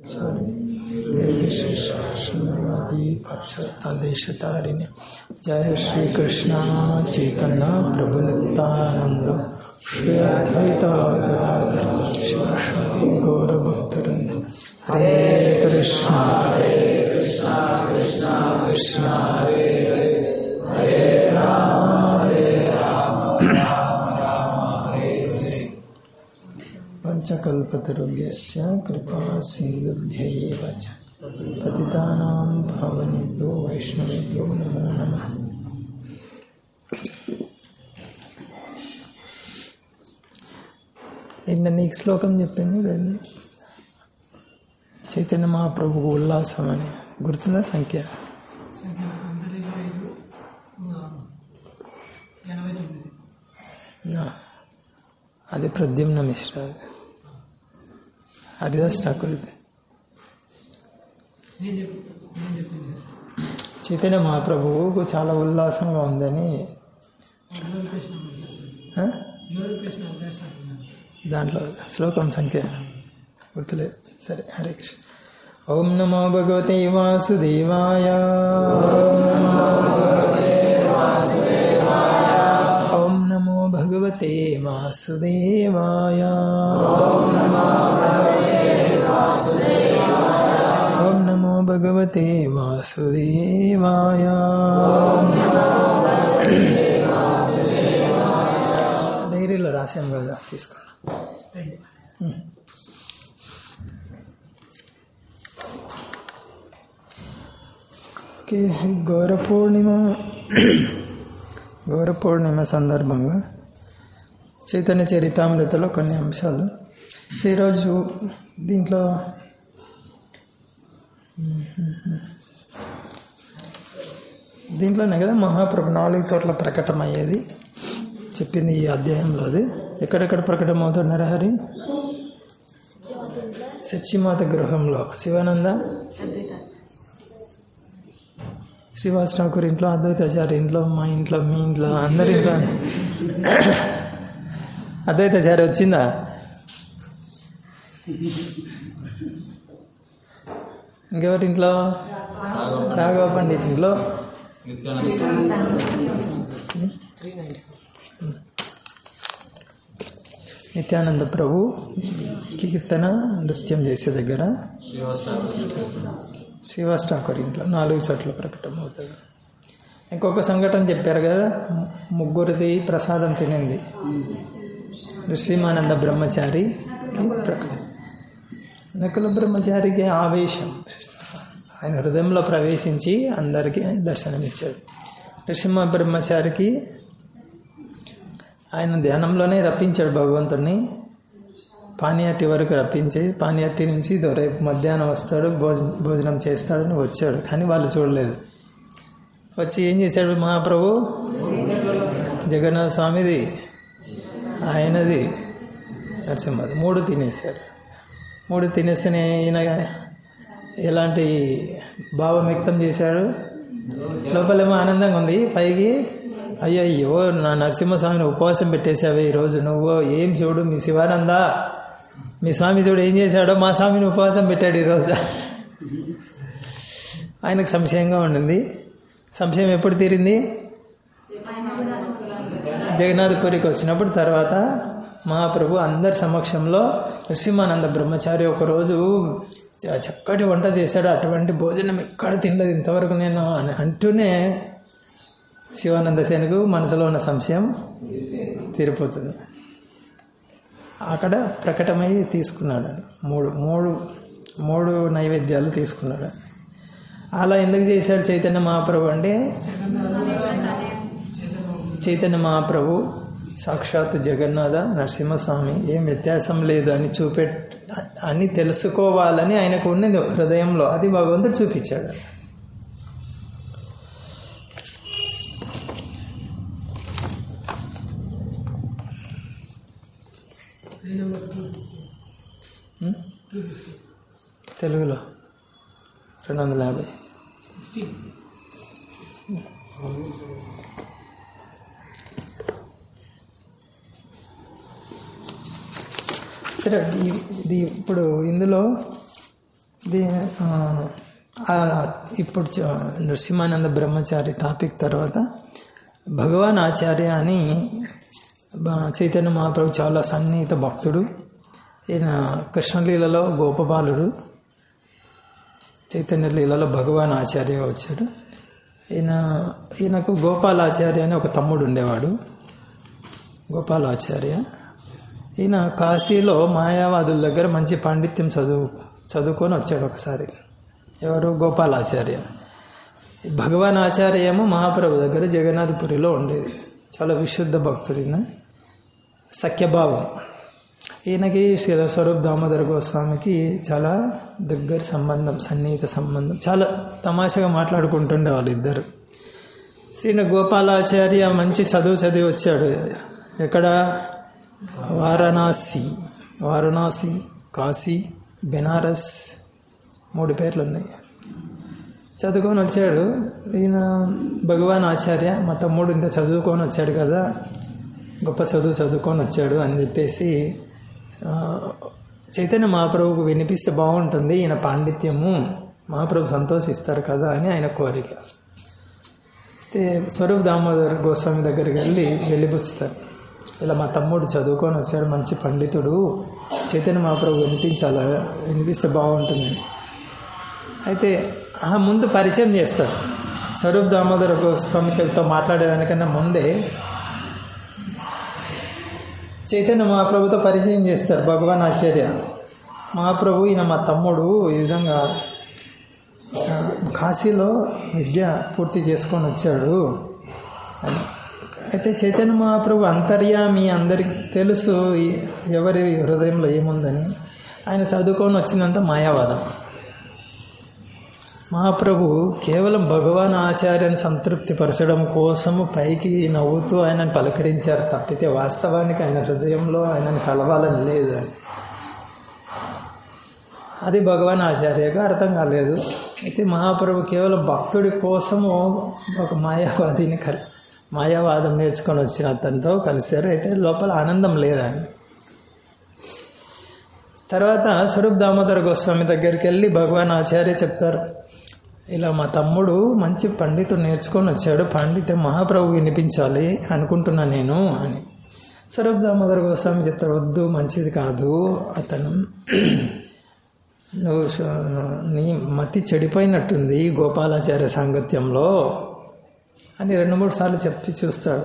श्रीवादी पाश्चात्य जय श्री कृष्ण चैतन्य प्रभु नित्यानंद श्री अद्वैत गदाधर सरस्वती गौरभक्तरंद हरे कृष्णा हरे कृष्णा कृष्णा कृष्णा हरे हरे हरे राम हरे राम राम राम हरे हरे पञ्चकल्पतरुभ्यस्य कृपा सिन्धुभ्यैव च पतितानां पावनेभ्यो वैष्णवेभ्यो नमो नमः నిన్న నీకు శ్లోకం చెప్పింది లేదు చైతన్య మహాప్రభు ఉల్లాసం అని గుర్తుందా సంఖ్య అంతరిలో ఐదు ఎనభై తొమ్మిది నా. అది ప్రద్యుమ్న మిశ్ర అది. హరిదాస్ ఠాకూర్ది నేను చెప్పు నేను చెప్పింది చైతన్య మహాప్రభువుకు చాలా ఉల్లాసంగా ఉందని గ్లోరిఫికేషన్ అభ్యాసం ఆ? గ్లోరిఫికేషన్ అభ్యాసం దాంట్లో శ్లోకం సంఖ్య గుర్తులేదు సరే హరే కృష్ణ ఓం నమో భగవతే వాసుదేవాయ ఓం నమో భగవతే వాసుదేవాయ ఓం నమో భగవతే వాసుదేవాయ డైరీలో రాసాం కదా తీసుకున్నా ఓకే గౌర పూర్ణిమ గౌర పూర్ణిమ సందర్భంగా చైతన్య చరితామృతలో కొన్ని అంశాలు సో ఈరోజు దీంట్లో దీంట్లోనే కదా మహాప్రభు నాలుగు చోట్ల ప్రకటమయ్యేది చెప్పింది ఈ అధ్యాయంలో అది ఎక్కడెక్కడ ప్రకటమవుతాడు నరహరి సత్యమాత గృహంలో శివానంద శ్రీవాస్ ఠాకూర్ ఇంట్లో అద్వైతాచార్య ఇంట్లో మా ఇంట్లో మీ ఇంట్లో అందరి ఇంట్లో అద్వైతాచార్య వచ్చిందా ఇంకెవరి ఇంట్లో రాఘవ పండిట్ ఇంట్లో నిత్యానంద ప్రభు కీర్తన నృత్యం చేసే దగ్గర శ్రీవాస్ ఠాకూర్ ఇంట్లో నాలుగు చోట్ల ప్రకటన అవుతుంది ఇంకొక సంఘటన చెప్పారు కదా ము- ముగ్గురిది ప్రసాదం తినింది శ్రీమానంద బ్రహ్మచారి ప్రకటన నకుల బ్రహ్మచారికి ఆవేశం ఆయన హృదయంలో ప్రవేశించి అందరికీ దర్శనమిచ్చాడు నృసింహ బ్రహ్మచారికి ఆయన ధ్యానంలోనే రప్పించాడు భగవంతుడిని పానీయట్టి వరకు రప్పించి పానీయట్టి నుంచి ఇదో రేపు మధ్యాహ్నం వస్తాడు భోజ భోజనం చేస్తాడని వచ్చాడు కానీ వాళ్ళు చూడలేదు వచ్చి ఏం చేశాడు మహాప్రభు జగన్నాథ స్వామిది ఆయనది నరసింహది మూడు తినేశాడు మూడు తినేస్తేనే ఈయన ఎలాంటి భావం వ్యక్తం చేశాడు లోపలేమో ఆనందంగా ఉంది పైకి అయ్యో అయ్యో నా నరసింహస్వామిని ఉపవాసం పెట్టేశావే ఈరోజు నువ్వు ఏం చూడు మీ శివానంద మీ స్వామి చూడు ఏం చేశాడో మా స్వామిని ఉపవాసం పెట్టాడు ఈరోజు ఆయనకు సంశయంగా ఉండింది సంశయం ఎప్పుడు తీరింది జగన్నాథపురికి వచ్చినప్పుడు తర్వాత మహాప్రభు అందరి సమక్షంలో నృసింహానంద బ్రహ్మచారి ఒకరోజు చ- చక్కటి వంట చేశాడు అటువంటి భోజనం ఎక్కడ తినలేదు ఇంతవరకు నేను అని అంటూనే శివానంద సేనకు మనసులో ఉన్న సంశయం తీరిపోతుంది అక్కడ ప్రకటమై తీసుకున్నాడు మూడు మూడు మూడు నైవేద్యాలు తీసుకున్నాడు అలా ఎందుకు చేశాడు చైతన్య మహాప్రభు అంటే చైతన్య మహాప్రభు సాక్షాత్ జగన్నాథ నరసింహస్వామి ఏం వ్యత్యాసం లేదు అని చూపె అని తెలుసుకోవాలని ఆయనకు ఉన్నది హృదయంలో అది భగవంతుడు చూపించాడు ఐదు number two fifty um? Two fifty తెలుగులో రెండు వందల యాభై ఫిఫ్టీ సరే ఇది ఇది ఇప్పుడు ఇందులో దీ ఆ, ఆ, ఇప్పుడు చ- నృసింహానంద బ్రహ్మచారి టాపిక్ తర్వాత భగవాన్ ఆచార్య అని బ- చైతన్య మహాప్రభు చాలా సన్నిహిత భక్తుడు ఈయన కృష్ణలీలలో గోపబాలుడు చైతన్య లీలలో భగవాన్ ఆచార్యగా వచ్చాడు ఈయన ఈయనకు గోపాలాచార్య అని ఒక తమ్ముడు ఉండేవాడు గోపాలాచార్య ఈయన కాశీలో మాయావాదుల దగ్గర మంచి పాండిత్యం చదువు చదువుకొని వచ్చాడు ఒకసారి ఎవరు గోపాలాచార్య ఈ భగవాన్ ఆచార్య ఏమో మహాప్రభు దగ్గర జగన్నాథపురిలో ఉండేది చాలా విశుద్ధ భక్తుడిన సఖ్యభావం ఈయనకి శ్రీ స్వరూప్ దామోదర గోస్వామికి చాలా దగ్గర సంబంధం సన్నిహిత సంబంధం చాలా తమాషగా మాట్లాడుకుంటుండే వాళ్ళు ఇద్దరు ఈయన గోపాలాచార్య మంచి చదువు చదివి వచ్చాడు ఎక్కడ వారణాసి వారణాసి కాశీ బెనారస్ మూడు పేర్లు ఉన్నాయి చదువుకొని వచ్చాడు ఈయన భగవాన్ ఆచార్య మా తమ్ముడు ఇంత చదువుకొని వచ్చాడు కదా గొప్ప చదువు చదువుకొని వచ్చాడు అని చెప్పేసి ఆ, చైతన్య మహాప్రభుకు వినిపిస్తే బాగుంటుంది ఈయన పాండిత్యము మహాప్రభు సంతోషిస్తారు కదా అని ఆయన కోరిక అయితే స్వరూప్ దామోదర్ గోస్వామి దగ్గరికి వెళ్ళి వెళ్ళిపుచ్చుతారు ఇలా మా తమ్ముడు చదువుకొని వచ్చాడు మంచి పండితుడు చైతన్య మహాప్రభు వినిపించాలా వినిపిస్తే బాగుంటుంది అయితే ఆ ముందు పరిచయం చేస్తారు స్వరూప్ దామోదర గోస్వామితో మాట్లాడేదానికన్నా ముందే చైతన్య మహాప్రభుతో పరిచయం చేస్తారు భగవాన్ ఆచార్య మహాప్రభు ఈయన మా తమ్ముడు ఈ విధంగా ఆ, కాశీలో విద్య పూర్తి చేసుకొని వచ్చాడు అని అయితే చైతన్య మహాప్రభు అంతర్యామి అందరికి తెలుసు ఈ- ఎవరి హృదయంలో ఏముందని ఆయన చదువుకొని వచ్చిందంతా మాయావాదం మహాప్రభు కేవలం భగవాన్ ఆచార్యని సంతృప్తి పరచడం కోసము పైకి నవ్వుతూ ఆయనను పలకరించారు తప్పితే వాస్తవానికి ఆయన హృదయంలో ఆయనను కలవాలని లేదు అని అది భగవాన్ ఆచార్యగా అర్థం కాలేదు అయితే మహాప్రభు కేవలం భక్తుడి కోసము ఒక మాయావాదిని కలి మాయావాదం నేర్చుకొని వచ్చిన అతనితో కలిశారు అయితే లోపల ఆనందం లేదని తర్వాత స్వరూప్ దామోదర గోస్వామి దగ్గరికి వెళ్ళి భగవాన్ ఆచార్య చెప్తారు ఇలా మా తమ్ముడు మంచి పండితుడు నేర్చుకొని వచ్చాడు పండితం మహాప్రభు వినిపించాలి అనుకుంటున్నా నేను అని స్వరూప్ దామోదర గోస్వామి చెప్తారు వద్దు మంచిది కాదు అతను నువ్వు శ- నీ మతి చెడిపోయినట్టుంది గోపాలాచార్య సాంగత్యంలో అని రెండు మూడు సార్లు చెప్పి చూస్తాడు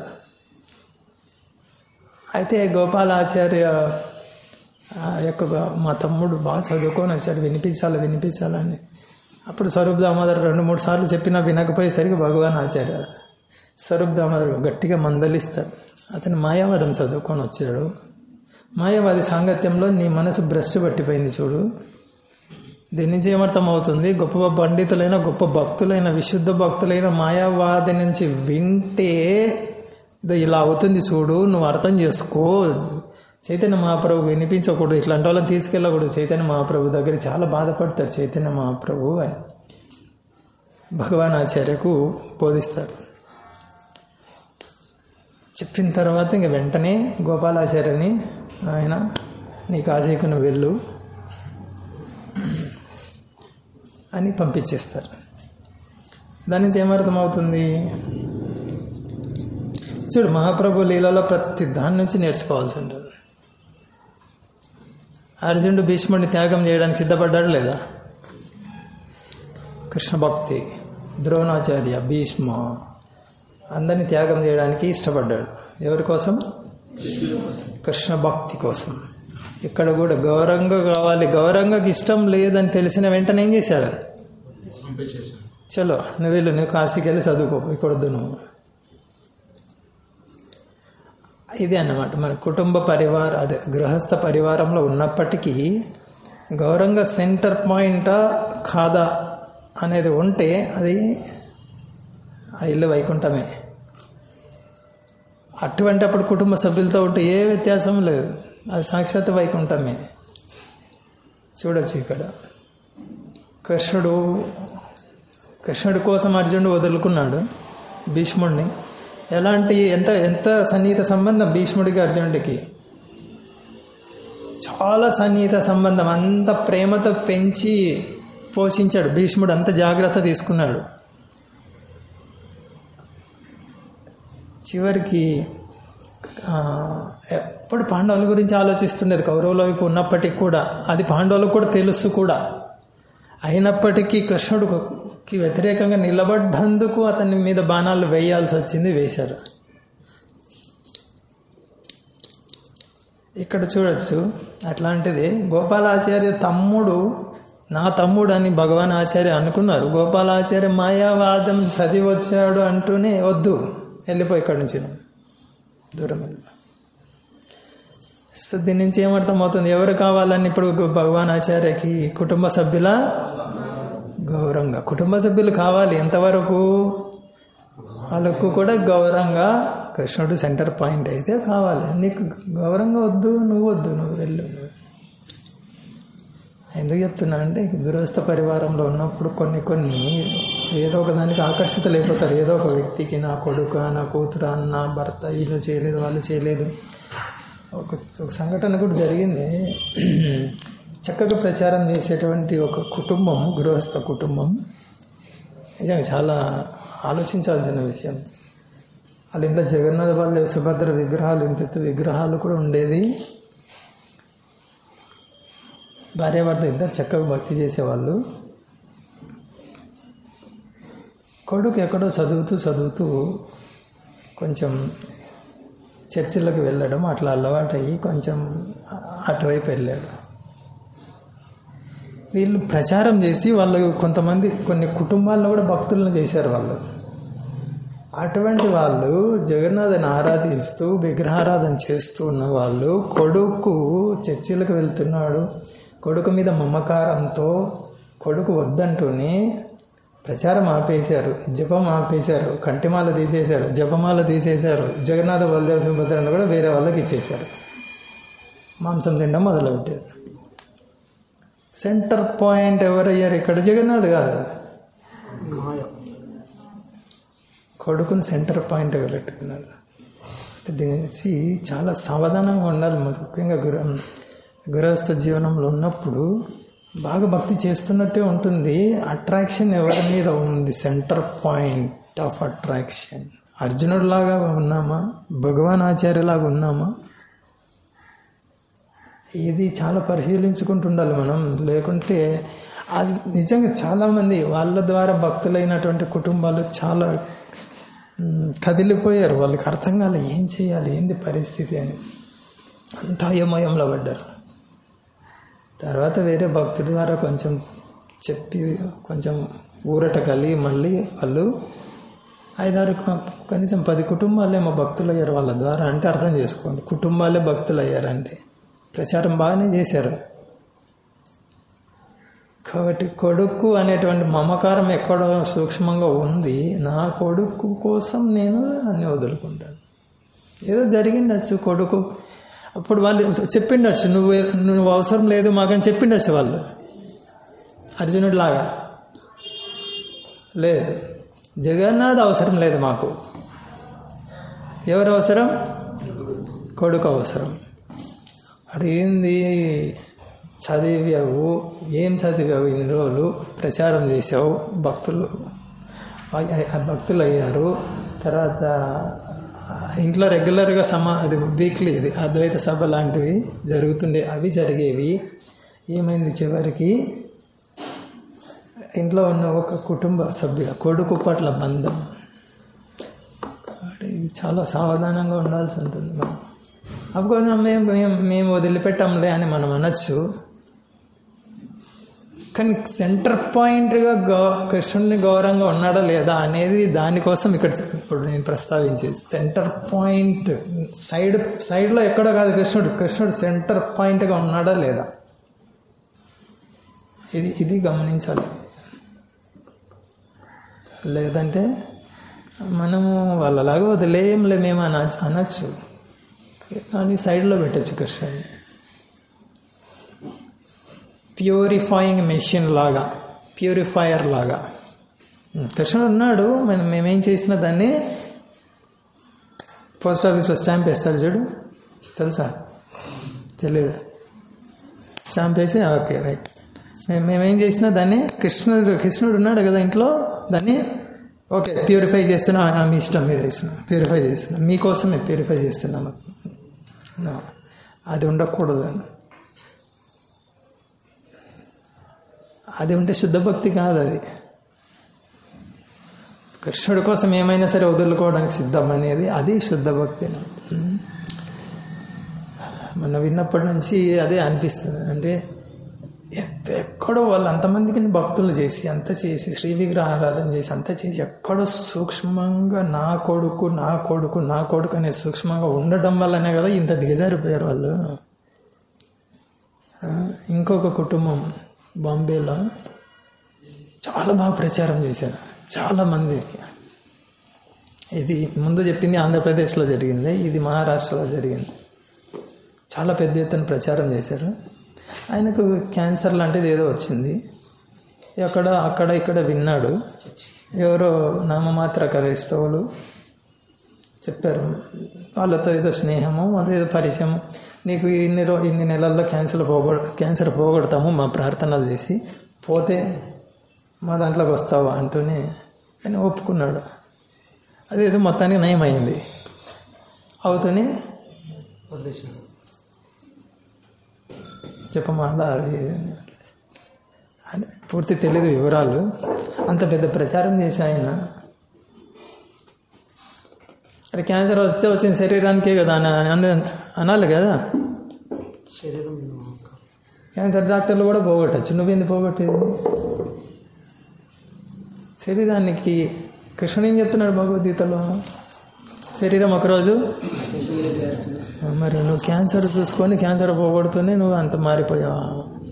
అయితే గోపాలాచార్య ఆ యొక్క మా తమ్ముడు బాగా చదువుకొని వచ్చాడు వినిపించాలి వినిపించాలని అప్పుడు స్వరూప్ దామోదర్ రెండు మూడు సార్లు చెప్పినా వినకపోయేసరికి భగవాన్ ఆచార్య స్వరూప్ దామోదర్ గట్టిగా మందలిస్తాడు అతను మాయావాదం చదువుకొని వచ్చాడు మాయావాది సాంగత్యంలో నీ మనసు భ్రష్టు పట్టిపోయింది చూడు దీని నుంచి ఏమర్థం అవుతుంది గొప్ప పండితులైన గొప్ప భక్తులైన విశుద్ధ భక్తులైన మాయావాది నుంచి వింటే ఇది ఇలా అవుతుంది చూడు నువ్వు అర్థం చేసుకో చైతన్య మహాప్రభు వినిపించకూడదు ఇట్లాంటి వాళ్ళని తీసుకెళ్ళకూడదు చైతన్య మహాప్రభు దగ్గర చాలా బాధపడతారు చైతన్య మహాప్రభు అని భగవాన్ ఆచార్యకు బోధిస్తారు చెప్పిన తర్వాత ఇంక వెంటనే గోపాలాచార్యని ఆయన నీ కాశీకు నువ్వు వెళ్ళు అని పంపించేస్తారు దాని నుంచి ఏమర్థం అవుతుంది చూడు మహాప్రభు లీలలో ప్రతి దాని నుంచి నేర్చుకోవాల్సి ఉంటుంది అర్జునుడు భీష్ముడిని త్యాగం చేయడానికి సిద్ధపడ్డాడు లేదా కృష్ణ భక్తి ద్రోణాచార్య భీష్మ అందరిని త్యాగం చేయడానికి ఇష్టపడ్డాడు ఎవరి కోసం కృష్ణ భక్తి కోసం ఇక్కడ కూడా గౌరవంగా కావాలి గౌరవంగా ఇష్టం లేదని తెలిసిన వెంటనే ఏం చేశారు పంపించేసాను చలో నువ్వు వెళ్ళు నువ్వు కాశీకి వెళ్ళి చదువుకో ఇక్కడ వద్దు నువ్వు ఇదే అన్నమాట మన కుటుంబ పరివార అదే గృహస్థ పరివారంలో ఉన్నప్పటికీ గౌరవంగా సెంటర్ పాయింటా కాదా అనేది ఉంటే అది ఆ ఇల్లు వైకుంఠమే అటువంటి అప్పుడు కుటుంబ సభ్యులతో ఉంటే ఏ వ్యత్యాసం లేదు అది సాక్షాత్ వైకుంఠమే చూడొచ్చు ఇక్కడ కృష్ణుడు కృష్ణుడి కోసం అర్జునుడు వదులుకున్నాడు భీష్ముడిని ఎలాంటి ఎంత ఎంత సన్నిహిత సంబంధం భీష్ముడికి అర్జునుడికి చాలా సన్నిహిత సంబంధం అంత ప్రేమతో పెంచి పోషించాడు భీష్ముడు అంత జాగ్రత్త తీసుకున్నాడు చివరికి ఆ, ఎప్పుడు పాండవుల గురించి ఆలోచిస్తుండేది కౌరవుల వైపు ఉన్నప్పటికీ కూడా అది పాండవులకు కూడా తెలుసు కూడా అయినప్పటికీ కృష్ణుడికి వ్యతిరేకంగా నిలబడ్డందుకు అతని మీద బాణాలు వేయాల్సి వచ్చింది వేశారు ఇక్కడ చూడొచ్చు అట్లాంటిది గోపాలాచార్య తమ్ముడు నా తమ్ముడు అని భగవాన్ ఆచార్య అనుకున్నారు గోపాలాచార్య మాయావాదం చదివి వచ్చాడు అంటూనే వద్దు వెళ్ళిపోయి ఇక్కడి నుంచి నువ్వు. దూరం వెళ్ళిపో సో దీని నుంచి ఏమర్థమవుతుంది ఎవరు కావాలని ఇప్పుడు భగవాన్ ఆచార్యకి కుటుంబ సభ్యుల గౌరవంగా కుటుంబ సభ్యులు కావాలి ఎంతవరకు వాళ్ళకు కూడా గౌరవంగా కృష్ణుడు సెంటర్ పాయింట్ అయితే కావాలి నీకు గౌరవంగా వద్దు నువ్వు వద్దు నువ్వు వెళ్ళు ఎందుకు చెప్తున్నా అంటే గృహస్థ పరివారంలో ఉన్నప్పుడు కొన్ని కొన్ని ఏదో ఒక దానికి ఆకర్షితులు అయిపోతారు ఏదో ఒక వ్యక్తికి నా కొడుకు నా కూతురు అన్న భర్త వీళ్ళు చేయలేదు వాళ్ళు చేయలేదు ఒక ఒక సంఘటన కూడా జరిగింది చక్కగా ప్రచారం చేసేటువంటి ఒక కుటుంబం గృహస్థ కుటుంబం నిజంగా చాలా ఆలోచించాల్సిన విషయం వాళ్ళ ఇంట్లో జగన్నాథ బలదేవ్ సుభద్ర విగ్రహాలు ఇంత ఎత్తు విగ్రహాలు కూడా ఉండేది భార్యాభర్త ఇద్దరు చక్కగా భక్తి చేసేవాళ్ళు కొడుకు ఎక్కడో చదువుతూ చదువుతూ కొంచెం చర్చిలకు వెళ్ళడం అట్లా అలవాటయ్యి కొంచెం అటువైపు వెళ్ళాడు వీళ్ళు ప్రచారం చేసి వాళ్ళు కొంతమంది కొన్ని కుటుంబాల్లో కూడా భక్తులను చేశారు వాళ్ళు అటువంటి వాళ్ళు జగన్నాథని ఆరాధిస్తూ విగ్రహారాధన చేస్తూ ఉన్న వాళ్ళు కొడుకు చర్చిలకు వెళ్తున్నాడు కొడుకు మీద మమకారంతో కొడుకు వద్దంటూనే ప్రచారం ఆపేశారు జపం ఆపేశారు కంటిమాల తీసేశారు జపమాల తీసేశారు జగన్నాథ బలదేవ సుభద్రను కూడా వేరే వాళ్ళకి ఇచ్చేశారు మాంసం తినడం మొదలుపెట్టారు సెంటర్ పాయింట్ ఎవరయ్యారు ఇక్కడ జగన్నాథ్ కాదు కొడుకుని సెంటర్ పాయింట్గా పెట్టుకున్నారు అంటే దీని నుంచి చాలా సావధానంగా ఉండాలి ముఖ్యంగా గురు గృహస్థ జీవనంలో ఉన్నప్పుడు బాగా భక్తి చేస్తున్నట్టే ఉంటుంది అట్రాక్షన్ ఎవరి మీద ఉంది సెంటర్ పాయింట్ ఆఫ్ అట్రాక్షన్ అర్జునుడిలాగా ఉన్నామా భగవాన్ ఆచార్యలాగా ఉన్నామా ఇది చాలా పరిశీలించుకుంటుండాలి మనం లేకుంటే అది నిజంగా చాలామంది వాళ్ళ ద్వారా భక్తులైనటువంటి కుటుంబాలు చాలా మ్, కదిలిపోయారు వాళ్ళకి అర్థం కాలే ఏం చేయాలి ఏంది పరిస్థితి అని అంతా అయోమయంలో పడ్డారు తర్వాత వేరే భక్తుడి ద్వారా కొంచెం చెప్పి కొంచెం ఊరట కలిగి మళ్ళీ వాళ్ళు ఐదారు క- కనీసం పది కుటుంబాలేమో భక్తులు అయ్యారు వాళ్ళ ద్వారా అంటే అర్థం చేసుకోండి కుటుంబాలే భక్తులు అయ్యారంటే ప్రచారం బాగానే చేశారు కాబట్టి కొడుకు అనేటువంటి మమకారం ఎక్కడో సూక్ష్మంగా ఉంది నా కొడుకు కోసం నేను అన్ని వదులుకుంటాను ఏదో జరిగిండొచ్చు కొడుకు అప్పుడు వాళ్ళు చెప్పిండొచ్చు నువ్వు నువ్వు అవసరం లేదు మాకని చెప్పిండొచ్చు వాళ్ళు అర్జునుడు లాగా లేదు జగన్నాథ్ అవసరం లేదు మాకు ఎవరు అవసరం కొడుకు అవసరం అడిగింది చదివావు ఏం చదివావు ఇన్ని రోజులు ప్రచారం చేసావు భక్తులు ఆ- ఆ భక్తులు అయ్యారు తర్వాత ఇంట్లో రెగ్యులర్గా సమా అది వీక్లీ ఇది అద్వైత సభ లాంటివి జరుగుతుండే అవి జరిగేవి ఏమైంది చివరికి ఇంట్లో ఉన్న ఒక కుటుంబ సభ్యుల కొడుకు పట్ల బంధం కాబట్టి చాలా సావధానంగా ఉండాల్సి ఉంటుంది మనం అప్పుడు మేము మేము మేము వదిలిపెట్టాంలే అని మనం అనొచ్చు కానీ సెంటర్ పాయింట్గా గౌ కృష్ణుడిని గౌరవంగా ఉన్నాడా లేదా అనేది దానికోసం ఇక్కడ ఇప్పుడు నేను ప్రస్తావించేది సెంటర్ పాయింట్ సైడ్ సైడ్లో ఎక్కడో కాదు కృష్ణుడు కృష్ణుడు సెంటర్ పాయింట్గా ఉన్నాడా లేదా ఇది ఇది గమనించాలి లేదంటే మనము వాళ్ళలాగా వదిలేయంలే మేము అన అనొచ్చు కానీ సైడ్లో పెట్టచ్చు కృష్ణుడిని ప్యూరిఫైయింగ్ మెషిన్ లాగా ప్యూరిఫైయర్ లాగా కృష్ణుడు ఉన్నాడు మనం మేమేం చేసినా దాన్ని పోస్ట్ ఆఫీస్లో స్టాంప్ వేస్తారు చూడు తెలుసా తెలీదు స్టాంప్ వేసి ఓకే రైట్ మేము మేమేం చేసినా దాన్ని కృష్ణుడు కృష్ణుడు ఉన్నాడు కదా ఇంట్లో దాన్ని ఓకే ప్యూరిఫై చేస్తున్నా ఆ, మీ ఇష్టం మీరు చేస్తున్నాం ప్యూరిఫై చేస్తున్నాం మీకోసమే ప్యూరిఫై చేస్తున్నాం నా, అది ఉండకూడదు అని అది ఉంటే శుద్ధ భక్తి కాదు అది కృష్ణుడి కోసం ఏమైనా సరే వదులుకోవడానికి సిద్ధం అనేది అది శుద్ధ భక్తి ఉం. మొన్న విన్నప్పటి నుంచి అదే అనిపిస్తుంది అంటే ఎంత ఎక్కడో వాళ్ళు అంతమందికి భక్తులు చేసి అంత చేసి శ్రీ విగ్రహ ఆరాధన చేసి అంత చేసి ఎక్కడో సూక్ష్మంగా నా కొడుకు నా కొడుకు నా కొడుకు అనే సూక్ష్మంగా ఉండడం వల్లనే కదా ఇంత దిగజారిపోయారు వాళ్ళు ఆ, ఇంకొక కుటుంబం బాంబేలో చాలా బాగా ప్రచారం చేశారు చాలామంది ఇది ముందు చెప్పింది ఆంధ్రప్రదేశ్లో జరిగింది ఇది మహారాష్ట్రలో జరిగింది చాలా పెద్ద ఎత్తున ప్రచారం చేశారు ఆయనకు క్యాన్సర్ లాంటిది ఏదో వచ్చింది అక్కడ అక్కడ ఇక్కడ విన్నాడు ఎవరో నామమాత్ర క్రైస్తవులు చెప్పారు వాళ్ళతో ఏదో స్నేహము అదేదో పరిచయం నీకు ఇన్ని రో ఇన్ని నెలల్లో క్యాన్సర్ పోగొ క్యాన్సర్ పోగొడతాము మా ప్రార్థనలు చేసి పోతే మా దాంట్లోకి వస్తావా అంటూనే ఆయన ఒప్పుకున్నాడు అదేదో మొత్తానికి నయం అయింది అవుతూనే చెప్పమాల అవి ఇవి అని. అని పూర్తి తెలియదు వివరాలు అంత పెద్ద ప్రచారం చేసి ఆయన అరే క్యాన్సర్ వస్తే వచ్చిన శరీరానికే కదా అని అని- అనాలి కదా శరీరం క్యాన్సర్ డాక్టర్లు కూడా పోగొట్టచ్చు నువ్వేంది పోగొట్టేది శరీరానికి కృష్ణుడు ఏం చెప్తున్నాడు భగవద్గీతలో శరీరం ఒకరోజు మరి నువ్వు క్యాన్సర్ చూసుకొని క్యాన్సర్ పోగొడుతూనే నువ్వు అంత మారిపోయావా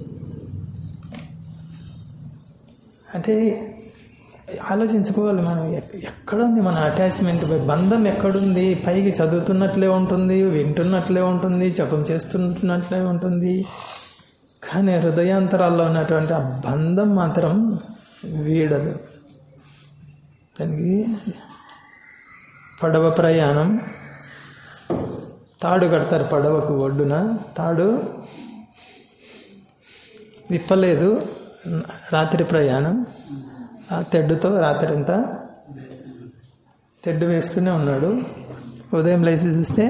అంటే ఆలోచించుకోవాలి మనం ఎక్- ఎక్కడుంది మన అటాచ్మెంట్ బంధం ఎక్కడుంది పైకి చదువుతున్నట్లే ఉంటుంది వింటున్నట్లే ఉంటుంది జపం చేస్తున్నట్లే ఉంటుంది కానీ హృదయాంతరాల్లో ఉన్నటువంటి ఆ బంధం మాత్రం వీడదు దానికి పడవ ప్రయాణం తాడు కడతారు పడవకు ఒడ్డున తాడు విప్పలేదు రాత్రి ప్రయాణం ఆ తెడ్డుతో రాత్రి అంతా తెడ్డు వేస్తూనే ఉన్నాడు ఉదయం లేచి చూస్తే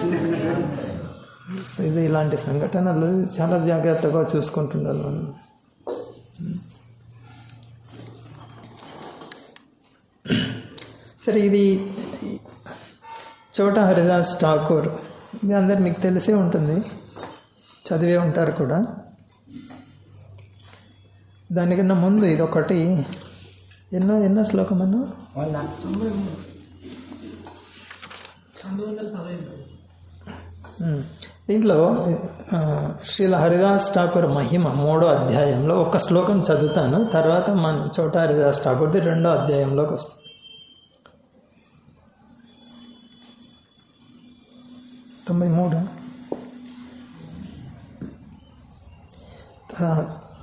సో ఇది ఇలాంటి సంఘటనలు చాలా జాగ్రత్తగా చూసుకుంటున్నారు మనం సరే ఇది చోట హరిదాస్ ఠాకూర్ ఇది అందరు మీకు తెలిసే ఉంటుంది చదివే ఉంటారు కూడా దానికన్నా ముందు ఇది ఒకటి ఎన్నో ఎన్నో శ్లోకం అన్నా రెండు వందల పదహైదు ఉమ్. దీంట్లో ఆ, శ్రీల హరిదాస్ ఠాకూర్ మహిమ మూడో అధ్యాయంలో ఒక శ్లోకం చదువుతాను తర్వాత మన చోట హరిదాస్ ఠాకూర్ది రెండో అధ్యాయంలోకి వస్తుంది తొంభై మూడు ఆ,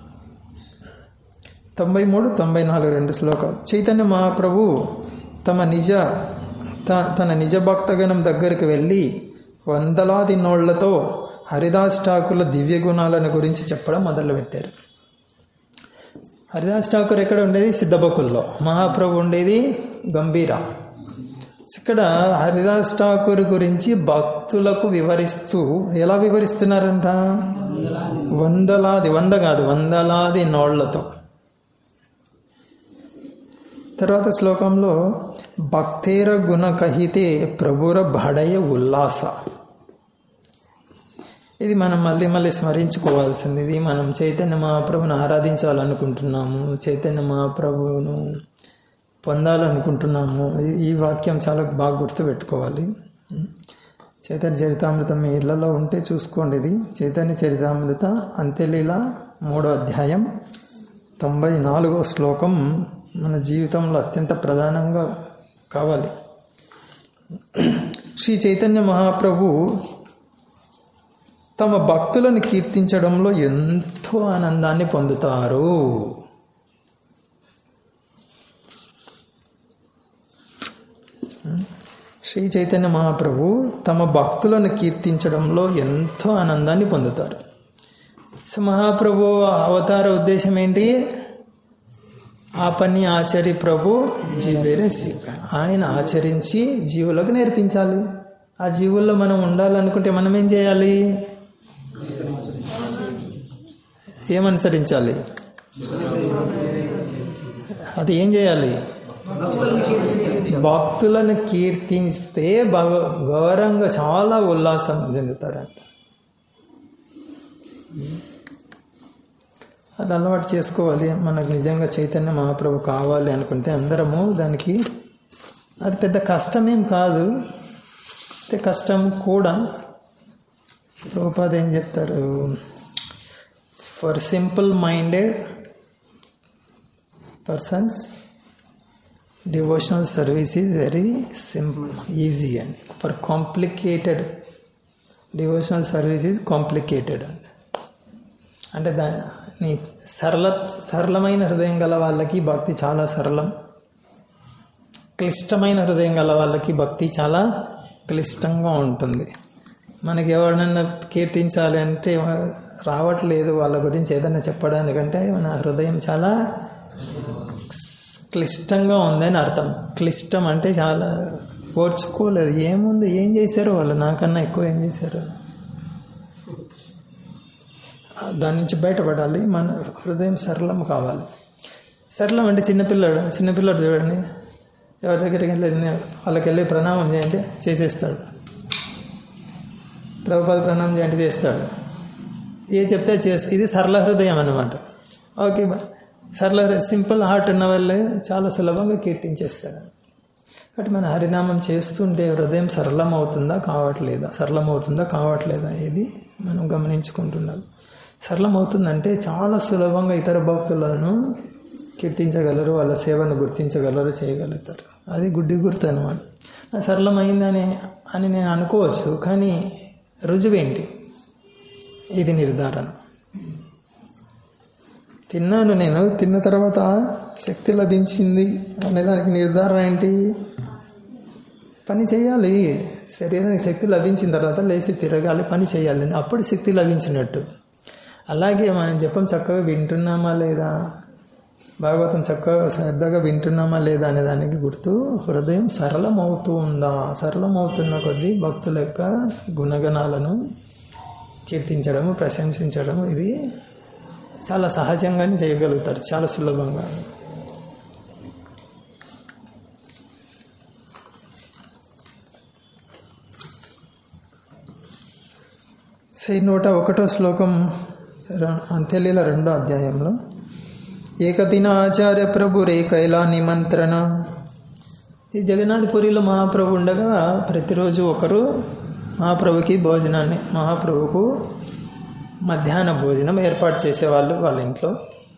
తొంభై మూడు తొంభై నాలుగు రెండు శ్లోకాలు చైతన్య మహాప్రభు తమ నిజ త- తన నిజ భక్తగణం దగ్గరికి వెళ్ళి వందలాది నోళ్లతో హరిదాస్ ఠాకూర్ల దివ్య గుణాలను గురించి చెప్పడం మొదలుపెట్టారు హరిదాస్ ఠాకూర్ ఎక్కడ ఉండేది సిద్ధబకుల్లో మహాప్రభు ఉండేది గంభీర ఇక్కడ హరిదాస్ ఠాకూర్ గురించి భక్తులకు వివరిస్తూ ఎలా వివరిస్తున్నారంట వందలాది వంద కాదు వందలాది నోళ్లతో తర్వాత శ్లోకంలో భక్తేర గుణ కహితే ప్రభుర భడయ ఉల్లాస ఇది మనం మళ్ళీ మళ్ళీ స్మరించుకోవాల్సింది ఇది మనం చైతన్య మహాప్రభుని ఆరాధించాలనుకుంటున్నాము చైతన్య మహాప్రభువును పొందాలనుకుంటున్నాము ఈ- ఈ వాక్యం చాలా బాగా గుర్తుపెట్టుకోవాలి చైతన్య చరితామృతం మీ ఇళ్లలో ఉంటే చూసుకోండి ఇది చైతన్య చరితామృత అంత్యలీల మూడో అధ్యాయం తొంభై నాలుగో శ్లోకం మన జీవితంలో అత్యంత ప్రధానంగా కావాలి శ్రీ చైతన్య మహాప్రభు తమ భక్తులను కీర్తించడంలో ఎంతో ఆనందాన్ని పొందుతారు శ్రీ చైతన్య మహాప్రభు తమ భక్తులను కీర్తించడంలో ఎంతో ఆనందాన్ని పొందుతారు సో మహాప్రభు అవతార ఉద్దేశం ఏంటి ఆ పని ఆచరి ప్రభు జీవేరే శివ ఆయన ఆచరించి జీవులకు నేర్పించాలి ఆ జీవుల్లో మనం ఉండాలనుకుంటే మనం ఏం చేయాలి ఏమనుసరించాలి అది ఏం చేయాలి భక్తులను కీర్తిస్తే భగ గౌరవంగా చాలా ఉల్లాసం చెందుతారంట అది అలవాటు చేసుకోవాలి మనకు నిజంగా చైతన్య మహాప్రభు కావాలి అనుకుంటే అందరము దానికి అది పెద్ద కష్టమేం కాదు అయితే కష్టం కూడా ప్రభుపాద ఏం చెప్తారు for simple minded persons devotional service is very simple easy అండి for complicated devotional service is complicated అండి అంటే దాని సరళ సరళమైన హృదయం గల వాళ్ళకి భక్తి చాలా సరళం క్లిష్టమైన హృదయం గల వాళ్ళకి భక్తి చాలా క్లిష్టంగా ఉంటుంది మనకి ఎవరినైనా కీర్తించాలి అంటే రావట్లేదు వాళ్ళ గురించి ఏదైనా చెప్పడానికంటే మన హృదయం చాలా క్లిష్టంగా ఉందని అర్థం క్లిష్టం అంటే చాలా ఓర్చుకోలేదు ఏముంది ఏం చేశారు వాళ్ళు నాకన్నా ఎక్కువ ఏం చేశారు దాని నుంచి బయటపడాలి మన హృదయం సరళం కావాలి సరళం అంటే చిన్నపిల్లాడు చిన్నపిల్లాడు చూడండి ఎవరి దగ్గరికి వెళ్ళి వాళ్ళకి వెళ్ళి ప్రణామం చేయండి చేసేస్తాడు ప్రభుపాద ప్రణామం చేయండి చేస్తాడు ఏ చెప్తే చేస్తా ఇది సరళ హృదయం అన్నమాట ఓకే సరళ సింపుల్ హార్ట్ ఉన్న వాళ్ళే చాలా సులభంగా కీర్తించేస్తారు కాబట్టి మన హరినామం చేస్తుంటే హృదయం సరళం అవుతుందా కావట్లేదా సరళం అవుతుందా కావట్లేదా ఇది మనం గమనించుకుంటున్నాం సరళం అవుతుందంటే చాలా సులభంగా ఇతర భక్తులను కీర్తించగలరు వాళ్ళ సేవను గుర్తించగలరు చేయగలుగుతారు అది గుడ్డి గుర్తు అనమాట నా సరళమైందని అని నేను అనుకోవచ్చు కానీ రుజువేంటి ఇది నిర్ధారణ తిన్నాను నేను తిన్న తర్వాత శక్తి లభించింది అనే దానికి నిర్ధారణ ఏంటి పని చేయాలి శరీరానికి శక్తి లభించిన తర్వాత లేచి తిరగాలి పని చేయాలి అప్పుడు శక్తి లభించినట్టు అలాగే మనం జపం చక్కగా వింటున్నామా లేదా భాగవతం చక్కగా శ్రద్ధగా వింటున్నామా లేదా అనే దానికి గుర్తు హృదయం సరళం అవుతూ ఉందా సరళం అవుతున్న కొద్దీ భక్తుల యొక్క గుణగణాలను కీర్తించడము ప్రశంసించడం ఇది చాలా సహజంగానే చేయగలుగుతారు చాలా సులభంగా సై నూట ఒకటో శ్లోకం అంత్యలీల రెండో అధ్యాయంలో ఏకదిన ఆచార్య ప్రభు రే కైలా నిమంత్రణ ఈ జగన్నాథపురిలో మహాప్రభు ఉండగా ప్రతిరోజు ఒకరు మహాప్రభుకి భోజనాన్ని మహాప్రభుకు మధ్యాహ్న భోజనం ఏర్పాటు చేసేవాళ్ళు వాళ్ళ ఇంట్లో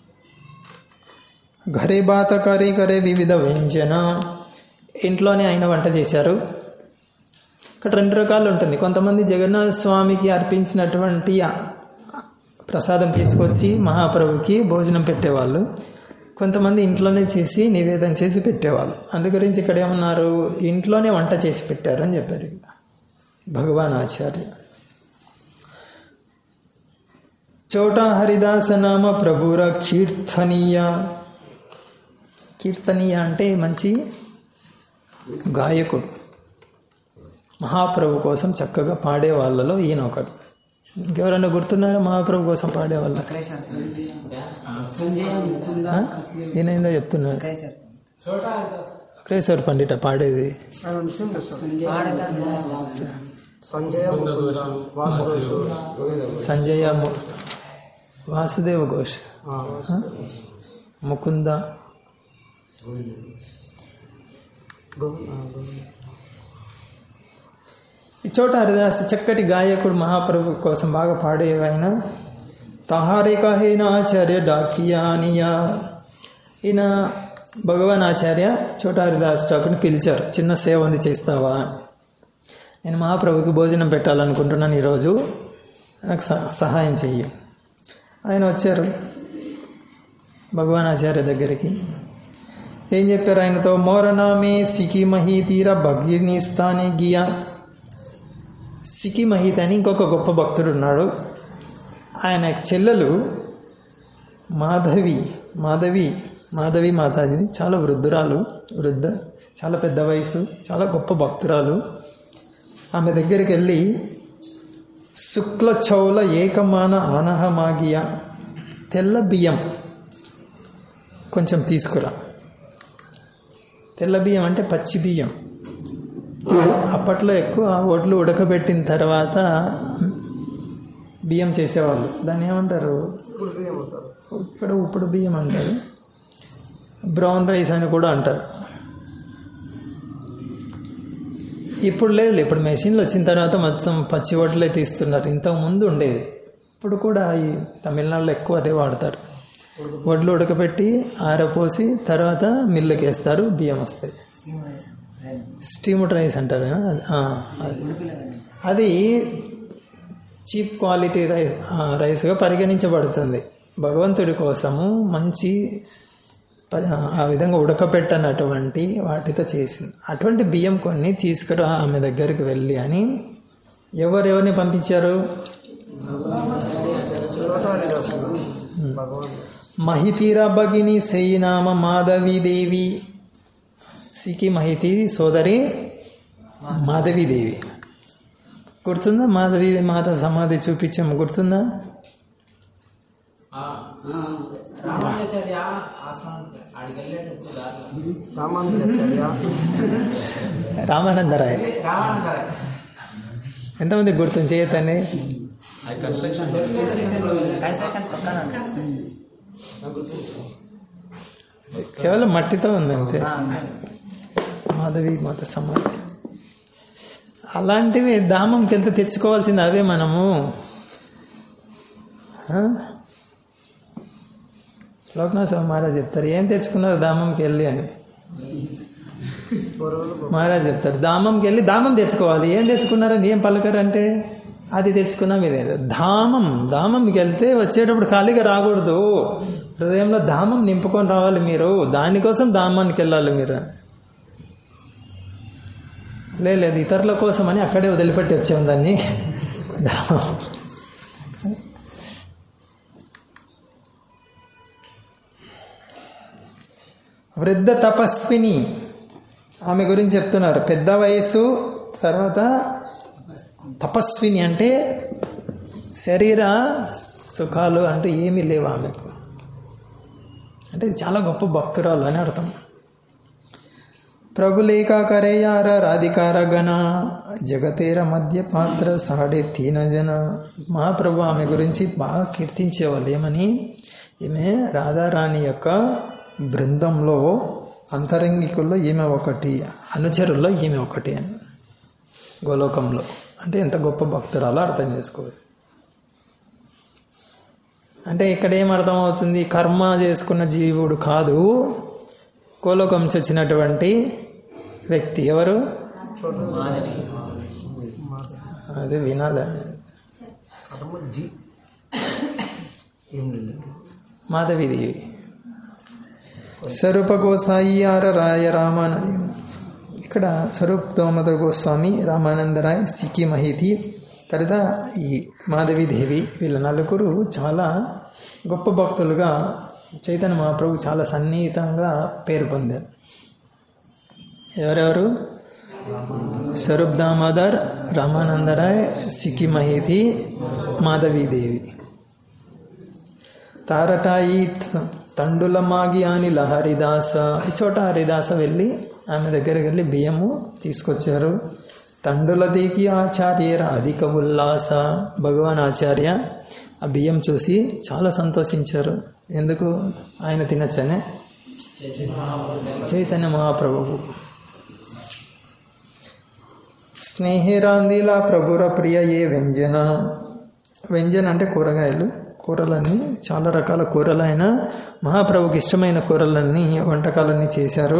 ఘరే బాత కరీ కరే వివిధ వ్యంజన ఇంట్లోనే ఆయన వంట చేశారు ఇక్కడ రెండు రకాలు ఉంటుంది కొంతమంది జగన్నాథ స్వామికి అర్పించినటువంటి ప్రసాదం తీసుకొచ్చి మహాప్రభుకి భోజనం పెట్టేవాళ్ళు కొంతమంది ఇంట్లోనే చేసి నివేదన చేసి పెట్టేవాళ్ళు అందు గురించి ఇక్కడ ఏమన్నారు ఇంట్లోనే వంట చేసి పెట్టారు అని చెప్పారు భగవాన్ ఆచార్య చోటా హరిదాస నామ ప్రభుర కీర్తనీయ కీర్తనీయ అంటే మంచి గాయకుడు మహాప్రభు కోసం చక్కగా పాడే వాళ్ళలో ఈయన ఒకడు ఇంకెవరైనా గుర్తున్నారా మహాప్రభు కోసం పాడే వాళ్ళ ఈయన ఏందో చెప్తున్నాడు అక్రేశ్వర్ పండిట పాడేది సంజయ ము- వాసుదేవ ఘోష్ ఆ? ముకుంద ఈ చోట హరిదాస్ చక్కటి గాయకుడు మహాప్రభు కోసం బాగా పాడే ఆయన తహారే కహేన ఆచార్య డాకియానియా ఈయన భగవాన్ ఆచార్య చోట హరిదాస్ ఠాకూర్ని పిలిచారు చిన్న సేవ ఉంది చేస్తావా నేను మహాప్రభుకి భోజనం పెట్టాలనుకుంటున్నాను ఈరోజు నాకు సహ- సహాయం చెయ్యి ఆయన వచ్చారు భగవాన్ ఆచార్య దగ్గరికి ఏం చెప్పారు ఆయనతో మోరనామే సికి మహీతీర భగీర్ని స్థానే గియా సికి మహీత్ అని ఇంకొక గొప్ప భక్తుడు ఉన్నాడు ఆయన చెల్లెలు మాధవి మాధవి మాధవి మాతాజీ చాలా వృద్ధురాలు వృద్ధ చాలా పెద్ద వయసు చాలా గొప్ప భక్తురాలు ఆమె దగ్గరికి వెళ్ళి శుక్ల చౌల ఏకమాన ఆనహమాగియ తెల్ల బియ్యం కొంచెం తీసుకురా తెల్ల బియ్యం అంటే పచ్చి బియ్యం అప్పట్లో ఎక్కువ ఒడ్లు ఉడకబెట్టిన తర్వాత బియ్యం చేసేవాళ్ళు దాన్ని ఏమంటారు ఇప్పుడు బియ్యం అవుతారు ఇక్కడ ఉప్పుడు బియ్యం అంటారు బ్రౌన్ రైస్ అని కూడా అంటారు ఇప్పుడు లేదు ఇప్పుడు మెషిన్లు వచ్చిన తర్వాత మొత్తం పచ్చి వడ్లే తీస్తున్నారు ఇంతకు ముందు ఉండేది ఇప్పుడు కూడా ఈ తమిళనాడులో ఎక్కువ అదే వాడతారు వడ్లు ఉడకబెట్టి ఆరపోసి తర్వాత మిల్లుకి వేస్తారు బియ్యం వస్తాయి స్టీమ్డ్ రైస్ అంటారు అది- ఆ, అది. అది చీప్ క్వాలిటీ రైస్ ఆ, రైస్గా పరిగణించబడుతుంది భగవంతుడి కోసము మంచి ప- ఆ విధంగా ఉడకపెట్టనటువంటి వాటితో చేసింది అటువంటి బియ్యం కొన్ని తీసుకురా ఆమె దగ్గరికి వెళ్ళి అని ఎవరెవరిని పంపించారు భగవాన్ మహితీరా భగిని సేయినామ మాధవీదేవి సికి మహితి సోదరి మాధవీదేవి గుర్తుందా మాధవి మాత సమాధి చూపించాము గుర్తుందా రామాచార్య ఆశ్రమం ఆడికి వెళ్ళేటప్పుడు దారిలో రామానుజాచార్య రామానందరాయ్ రామానంద ఎంతమంది గుర్తుంది చేయతండి కన్స్ట్రక్షన్ పక్కన కేవలం మట్టితో ఉంది అంతే మాధవి మాత సమాధి అలాంటివి ధామంకి వెళ్తే తెచ్చుకోవాల్సింది అవే మనము ఆ? లోకనాథ్ స్వామి మహారాజ్ చెప్తారు ఏం తెచ్చుకున్నారు ధామంకి వెళ్ళి అని మహారాజ్ చెప్తారు ధామంకి వెళ్ళి ధామం తెచ్చుకోవాలి ఏం తెచ్చుకున్నారని ఏం పలకరంటే అది తెచ్చుకున్నాం ఇదే ధామం ధామంకి వెళ్తే వచ్చేటప్పుడు ఖాళీగా రాకూడదు హృదయంలో ధామం నింపుకొని రావాలి మీరు దానికోసం ధామానికి వెళ్ళాలి మీరు లే లేదు ఇతరుల కోసం అని అక్కడే వదిలిపెట్టి వచ్చాం దాన్ని ధామం వృద్ధ తపస్విని ఆమె గురించి చెప్తున్నారు పెద్ద వయసు తర్వాత తపస్విని అంటే శరీర సుఖాలు అంటే ఏమీ లేవు ఆమెకు అంటే చాలా గొప్ప భక్తురాలు అని అర్థం ప్రభులేఖా కరేయార రాధికార గణ జగతేర మధ్య పాత్ర సాడే తీన జన మహాప్రభు ఆమె గురించి బాగా కీర్తించేవాళ్ళు ఏమని ఈమె రాధారాణి యొక్క బృందంలో అంతరంగికుల్లో ఈమె ఒకటి అనుచరుల్లో ఈమె ఒకటి అని గోలోకంలో అంటే ఎంత గొప్ప భక్తురాలో అర్థం చేసుకోవాలి అంటే ఇక్కడ ఏం అర్థమవుతుంది కర్మ చేసుకున్న జీవుడు కాదు గోలోకం నుంచి వచ్చినటువంటి వ్యక్తి ఎవరు అది వినాలి కర్మ జీ ఏం లేదు మాధవిదేవి స్వరూప గోసాయి ఆర రాయ రామానంద ఇక్కడ స్వరూప్ దోమద గోస్వామి రామానందరాయ్ సికి మహితి తర్వాత ఈ మాధవీదేవి వీళ్ళ నలుగురు చాలా గొప్ప భక్తులుగా చైతన్య మహాప్రభు చాలా సన్నిహితంగా పేరు పొందారు ఎవరెవరు స్వరూప్ దామోదర్ రామానందరాయ్ సికి మహితి మాధవీదేవి తారటాయి త- తండులమాగి అని హరిదాస ఈ చోట హరిదాస వెళ్ళి ఆమె దగ్గరికి వెళ్ళి బియ్యము తీసుకొచ్చారు తండుల దిగి ఆచార్యర అధిక ఉల్లాస భగవాన్ ఆచార్య ఆ బియ్యం చూసి చాలా సంతోషించారు ఎందుకు ఆయన తినచ్చనే చైతన్య మహాప్రభువు స్నేహిరాందిలా ప్రభుర ప్రియ ఏ వ్యంజన వ్యంజన అంటే కూరగాయలు కూరలన్నీ చాలా రకాల కూరలైన మహాప్రభుకి ఇష్టమైన కూరలన్నీ వంటకాలన్నీ చేశారు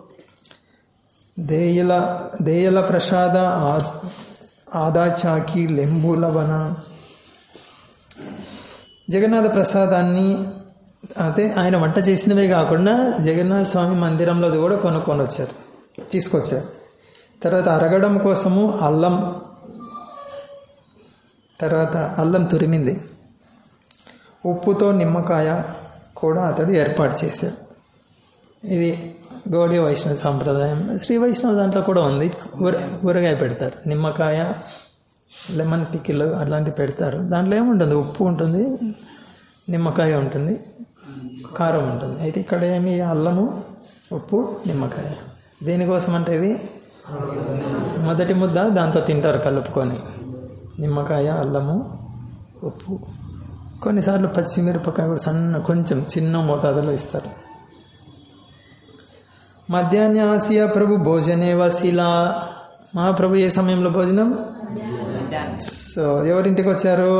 దేయల దేయల ప్రసాద ఆ- ఆదాచాకి లెంబులవన జగన్నాథ ప్రసాదాన్ని అయితే ఆయన వంట చేసినవే కాకుండా జగన్నాథ స్వామి మందిరంలోది కూడా కొనుక్కొని వచ్చారు తీసుకొచ్చారు తర్వాత అరగడం కోసము అల్లం తర్వాత అల్లం తురిమింది ఉప్పుతో నిమ్మకాయ కూడా అతడు ఏర్పాటు చేశాడు ఇది గౌడీ వైష్ణవ సాంప్రదాయం శ్రీ వైష్ణవ దాంట్లో కూడా ఉంది ఊర ఊరగాయ పెడతారు నిమ్మకాయ లెమన్ పికిల్ అలాంటివి పెడతారు దాంట్లో ఏముంటుంది ఉప్పు ఉంటుంది నిమ్మకాయ ఉంటుంది కారం ఉంటుంది అయితే ఇక్కడ ఏమి అల్లము ఉప్పు నిమ్మకాయ దేనికోసం అంటే ఇది మొదటి ముద్ద దాంతో తింటారు కలుపుకొని నిమ్మకాయ అల్లము ఉప్పు కొన్నిసార్లు పచ్చిమిరపకాయ కూడా సన్న కొంచెం చిన్న మోతాదులో ఇస్తారు మధ్యాహ్న ఆసియా ప్రభు భోజనే వశిలా మహాప్రభు ఏ సమయంలో భోజనం సో ఎవరింటికి వచ్చారు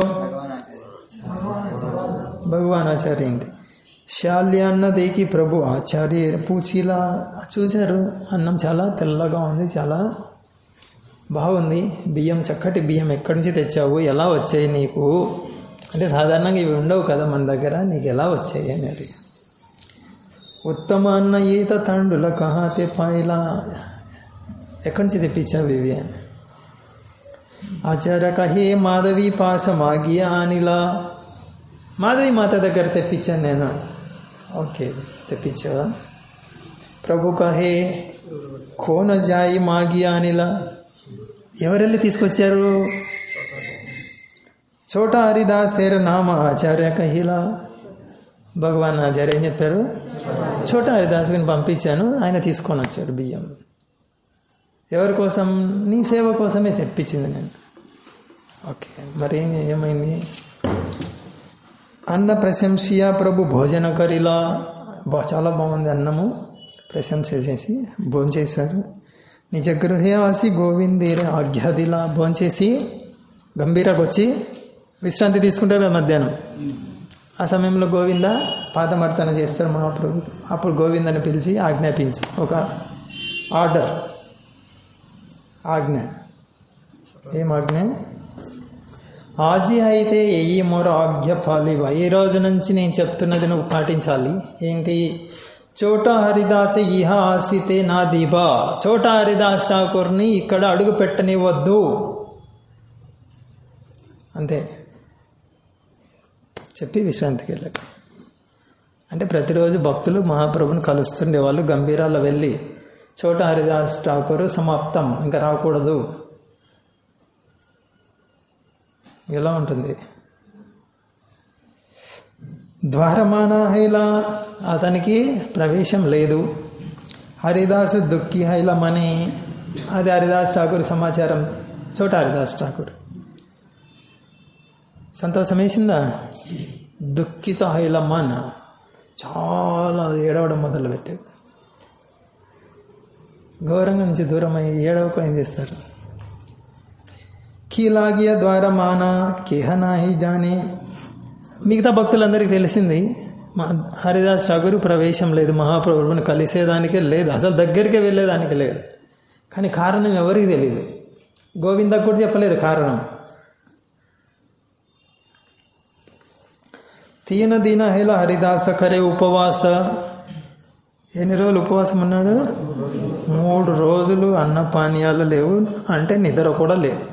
భగవాన్ ఆచార్య ఇంటి శాల్యాన్న దేకి ప్రభు ఆచార్య పూచిలా చూశారు అన్నం చాలా తెల్లగా ఉంది చాలా బాగుంది బియ్యం చక్కటి బియ్యం ఎక్కడి నుంచి తెచ్చావు ఎలా వచ్చాయి నీకు అంటే సాధారణంగా ఇవి ఉండవు కదా మన దగ్గర నీకు ఎలా వచ్చాయి అని అడిగి ఉత్తమ అన్న ఈత తండుల కహాతే పాయిలా ఎక్కడి నుంచి తెప్పించావు ఇవి అని ఆచార్య కహే మాధవి పాస మాగియా అనిలా మాధవి మాత దగ్గర తెప్పించాను నేను ఓకే తెప్పించావా ప్రభు కహే కోన జాయి మాగియా అనిలా ఎవరెళ్ళి తీసుకొచ్చారు చోట హరిదాసేర నామ ఆచార్య కహిలా భగవాన్ ఆచార్య ఏం చెప్పారు చోట హరిదాసుని పంపించాను ఆయన తీసుకొని వచ్చారు బియ్యం ఎవరి కోసం నీ సేవ కోసమే తెప్పించింది నేను ఓకే మరి ఏం ఏమైంది అన్న ప్రశంసియా ప్రభు భోజన కరిలా బా చాలా బాగుంది అన్నము ప్రశంస చేసి భోంచేశాడు నిజ గృహే ఆసి గోవిందేరే ఆజ్ఞాదిలా భోంచేసి గంభీరకు వచ్చి విశ్రాంతి తీసుకుంటారు కదా మధ్యాహ్నం ఆ సమయంలో గోవింద పాదమర్తన చేస్తాడు మహాప్రభు అప్పుడు గోవిందని పిలిచి ఆజ్ఞాపించి ఒక ఆర్డర్ ఆజ్ఞ ఏం ఆజ్ఞ ఆజీ అయితే ఎయ్యి మొర ఆజ్ఞ పాలివ ఈ రోజు నుంచి నేను చెప్తున్నది నువ్వు పాటించాలి ఏంటి చోట హరిదాస ఇహ ఆసితే నా దీబా చోట హరిదాస్ ఠాకూర్ని ఇక్కడ అడుగు పెట్టనివ్వద్దు అంతే చెప్పి విశ్రాంతికి వెళ్ళాడు అంటే ప్రతిరోజు భక్తులు మహాప్రభుని కలుస్తుండే వాళ్ళు గంభీరాల్లో వెళ్ళి చోట హరిదాస్ ఠాకూర్ సమాప్తం ఇంకా రాకూడదు ఎలా ఉంటుంది ద్వారమాన హైలా అతనికి ప్రవేశం లేదు హరిదాస్ దుఃఖి హైలమని అది హరిదాస్ ఠాకూర్ సమాచారం చోట హరిదాస్ ఠాకూర్ సంతోషం వేసిందా దుఃఖిత హైలమ్మన్ చాలా ఏడవడం మొదలుపెట్టాడు ఘోరంగా నుంచి దూరం అయ్యి ఏడవకు ఏం చేస్తారు కీలాగియ ద్వారా మాన కేహనాహి జానే మిగతా భక్తులందరికీ తెలిసింది మా హరిదాస్ ఠాగూర్ ప్రవేశం లేదు మహాప్రభుని కలిసేదానికే లేదు అసలు దగ్గరికే వెళ్ళేదానికి లేదు కానీ కారణం ఎవరికి తెలియదు గోవిందకు కూడా చెప్పలేదు కారణం తీన దీన హేల హరిదాస కరే ఉపవాస ఎన్ని రోజులు ఉపవాసం ఉన్నాడు మూడు రోజులు అన్న పానీయాలు లేవు అంటే నిద్ర కూడా లేదు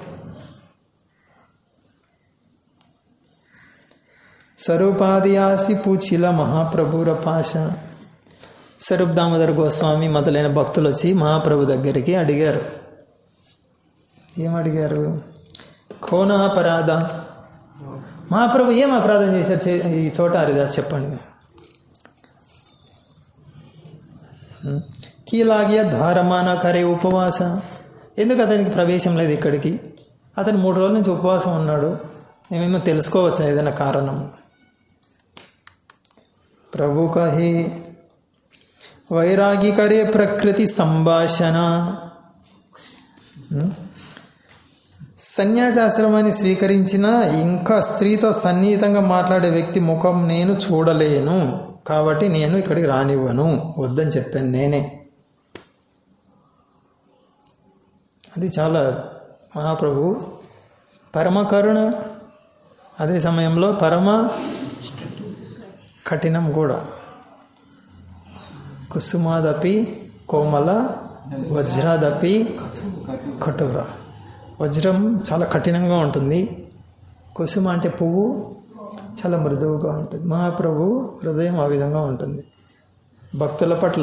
స్వరూపాదియాసి పూచిల మహాప్రభుర పాష స్వరూప్ దామోదర్ గోస్వామి మొదలైన భక్తులు వచ్చి మహాప్రభు దగ్గరికి అడిగారు ఏం అడిగారు కోన అపరాధ మహాప్రభు ఏం అపరాధం చేశారు చే- ఈ చోట హరిదాస్ చెప్పండి కీలాగియ ద్వారమాన కరే ఉపవాస ఎందుకు అతనికి ప్రవేశం లేదు ఇక్కడికి అతను మూడు రోజుల నుంచి ఉపవాసం ఉన్నాడు మేమేమో తెలుసుకోవచ్చా ఏదైనా కారణం ప్రభు కహే వైరాగి కరే ప్రకృతి సంభాషణ హ్మ్? సన్యాసాశ్రమాన్ని స్వీకరించిన ఇంకా స్త్రీతో సన్నిహితంగా మాట్లాడే వ్యక్తి ముఖం నేను చూడలేను కాబట్టి నేను ఇక్కడికి రానివ్వను వద్దని చెప్పాను నేనే అది చాలా మహాప్రభు పరమ కరుణ అదే సమయంలో పరమ కఠినం కూడా కుసుమాదపి కోమల వజ్రాదపి కఠోర వజ్రం చాలా కఠినంగా ఉంటుంది కుసుమ అంటే పువ్వు చాలా మృదువుగా ఉంటుంది మహాప్రభు హృదయం ఆ విధంగా ఉంటుంది భక్తుల పట్ల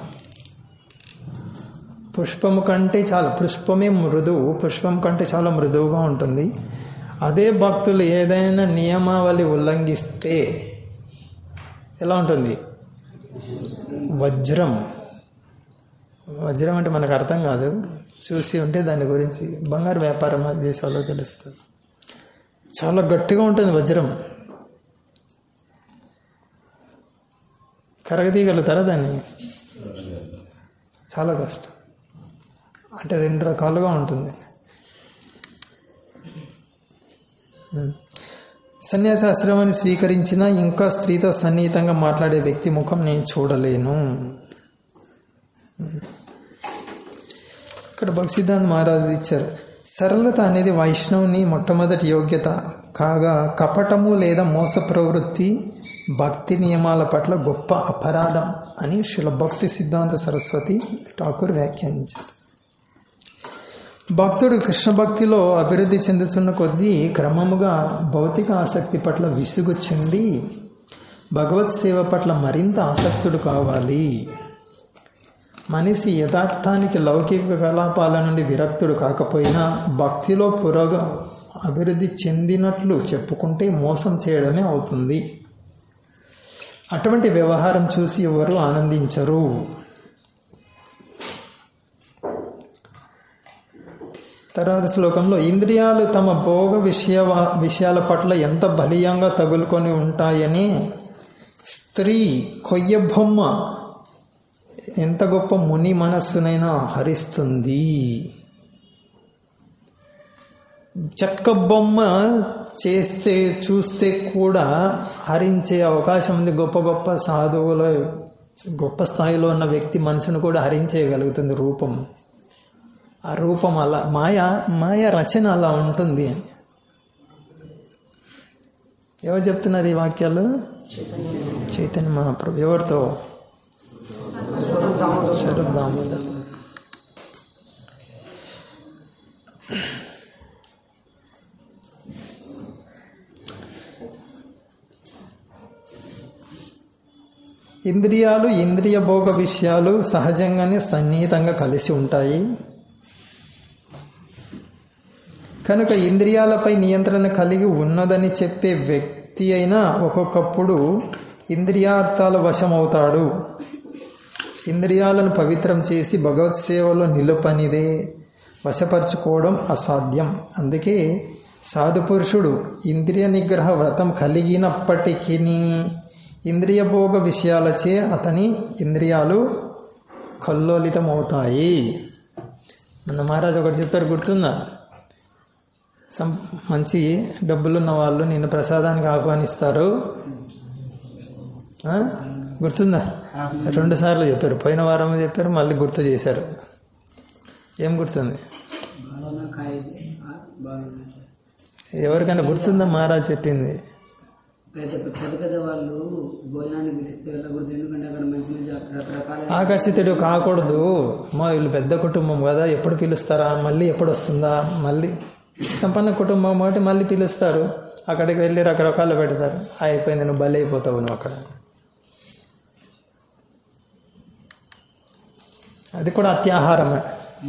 పుష్పము కంటే చాలా పుష్పమే మృదువు పుష్పం కంటే చాలా మృదువుగా ఉంటుంది అదే భక్తులు ఏదైనా నియమావళి ఉల్లంఘిస్తే ఎలా ఉంటుంది వజ్రం వజ్రం అంటే మనకు అర్థం కాదు చూసి ఉంటే దాని గురించి బంగారు వ్యాపారం చేసే వాళ్ళకి తెలుస్తుంది చాలా గట్టిగా ఉంటుంది వజ్రం కరగతీయగలుగుతారా దాన్ని చాలా కష్టం అంటే రెండు రకాలుగా ఉంటుంది ఉం. సన్యాసాశ్రమాన్ని స్వీకరించిన ఇంకా స్త్రీతో సన్నిహితంగా మాట్లాడే వ్యక్తి ముఖం నేను చూడలేను ఉం. ఇక్కడ భక్సిద్ధాంత్ మహారాజు ఇచ్చారు సరళత అనేది వైష్ణవుని మొట్టమొదటి యోగ్యత కాగా కపటము లేదా మోస ప్రవృత్తి భక్తి నియమాల పట్ల గొప్ప అపరాధం అని శిల భక్తి సిద్ధాంత సరస్వతి ఠాకూర్ వ్యాఖ్యానించారు భక్తుడు కృష్ణ భక్తిలో అభివృద్ధి చెందుతున్న కొద్దీ క్రమముగా భౌతిక ఆసక్తి పట్ల విసుగు చెంది భగవత్ సేవ పట్ల మరింత ఆసక్తుడు కావాలి మనిషి యథార్థానికి లౌకిక కలాపాల నుండి విరక్తుడు కాకపోయినా భక్తిలో పురోగ అభివృద్ధి చెందినట్లు చెప్పుకుంటే మోసం చేయడమే అవుతుంది అటువంటి వ్యవహారం చూసి ఎవరు ఆనందించరు తర్వాత శ్లోకంలో ఇంద్రియాలు తమ భోగ విషయ విషయాల పట్ల ఎంత బలీయంగా తగులుకొని ఉంటాయని స్త్రీ కొయ్య బొమ్మ ఎంత గొప్ప ముని మనస్సునైనా హరిస్తుంది చెక్క బొమ్మ చేస్తే చూస్తే కూడా హరించే అవకాశం ఉంది గొప్ప గొప్ప సాధువుల గొప్ప స్థాయిలో ఉన్న వ్యక్తి మనసును కూడా హరించేయగలుగుతుంది రూపం ఆ రూపం అలా మాయ మాయ రచన అలా ఉంటుంది అని ఎవరు చెప్తున్నారు ఈ వాక్యాలు చైతన్య మహాప్రభు ఎవరితో శరత్ దామోదర్ ఇంద్రియాలు ఇంద్రియ భోగ విషయాలు సహజంగానే సన్నిహితంగా కలిసి ఉంటాయి కనుక ఇంద్రియాలపై నియంత్రణ కలిగి ఉన్నదని చెప్పే వ్యక్తి అయినా ఒక్కొక్కప్పుడు ఇంద్రియార్థాల వశమవుతాడు ఇంద్రియాలను పవిత్రం చేసి భగవత్ సేవలో నిలుపనిదే వశపరుచుకోవడం అసాధ్యం అందుకే సాధు పురుషుడు ఇంద్రియ నిగ్రహ వ్రతం కలిగినప్పటికీ ఇంద్రియ భోగ విషయాలచే అతని ఇంద్రియాలు కల్లోలితమవుతాయి మన మహారాజు ఒకటి చెప్పారు గుర్తుందా సం మంచి డబ్బులున్న వాళ్ళు నిన్ను ప్రసాదానికి ఆహ్వానిస్తారు ఆ? గుర్తుందా రెండు సార్లు చెప్పారు పోయిన వారం చెప్పారు మళ్ళీ గుర్తు చేశారు ఏం గుర్తుంది బాగా కాయ బాగా ఎవరికైనా గుర్తుందా మహారాజ్ చెప్పింది పెద్ద పెద్ద పెద్ద వాళ్ళు భోజనానికి పిలిస్తే వెళ్ళకూడదు ఎందుకంటే అక్కడ మంచి మంచి రకరకాల ఆకర్షితుడు కాకూడదు మా వీళ్ళు పెద్ద కుటుంబం కదా ఎప్పుడు పిలుస్తారా మళ్ళీ ఎప్పుడు వస్తుందా మళ్ళీ సంపన్న కుటుంబం కాబట్టి మళ్ళీ పిలుస్తారు అక్కడికి వెళ్ళి రకరకాలు పెడతారు అయిపోయింది నువ్వు బలి అయిపోతావు నువ్వు అక్కడ అది కూడా అత్యాహారమే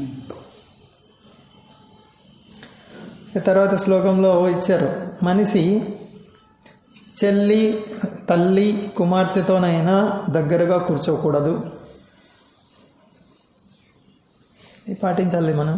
ఇక తర్వాత శ్లోకంలో ఇచ్చారు మనిషి చెల్లి తల్లి కుమార్తెతోనైనా దగ్గరగా కూర్చోకూడదు ఇది పాటించాలి మనం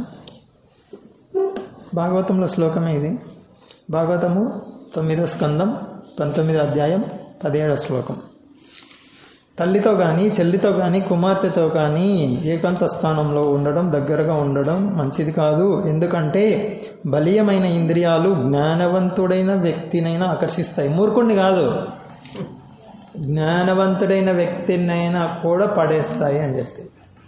భాగవతంలో శ్లోకమే ఇది భాగవతము తొమ్మిదో స్కందం పంతొమ్మిదో అధ్యాయం పదిహేడో శ్లోకం తల్లితో కానీ చెల్లితో కానీ కుమార్తెతో కానీ ఏకాంత స్థానంలో ఉండడం దగ్గరగా ఉండడం మంచిది కాదు ఎందుకంటే బలీయమైన ఇంద్రియాలు జ్ఞానవంతుడైన వ్యక్తినైనా ఆకర్షిస్తాయి మూర్ఖుడిని కాదు జ్ఞానవంతుడైన వ్యక్తినైనా కూడా పడేస్తాయి అని చెప్పి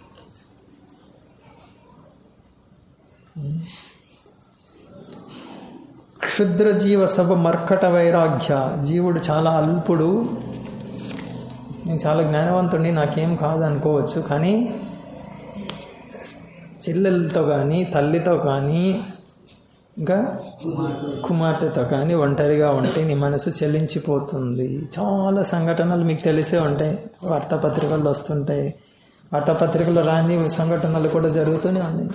క్షుద్ర జీవ సభ మర్కట వైరాగ్య జీవుడు చాలా అల్పుడు నేను చాలా జ్ఞానవంతుడిని నాకేం కాదు అనుకోవచ్చు కానీ చెల్లెలతో కానీ తల్లితో కానీ ఇంకా కుమార్తెతో కానీ ఒంటరిగా ఉంటే నీ మనసు చెల్లించిపోతుంది చాలా సంఘటనలు మీకు తెలిసే ఉంటాయి వార్తాపత్రికల్లో వస్తుంటాయి వార్తాపత్రికల్లో రాని సంఘటనలు కూడా జరుగుతూనే ఉన్నాయి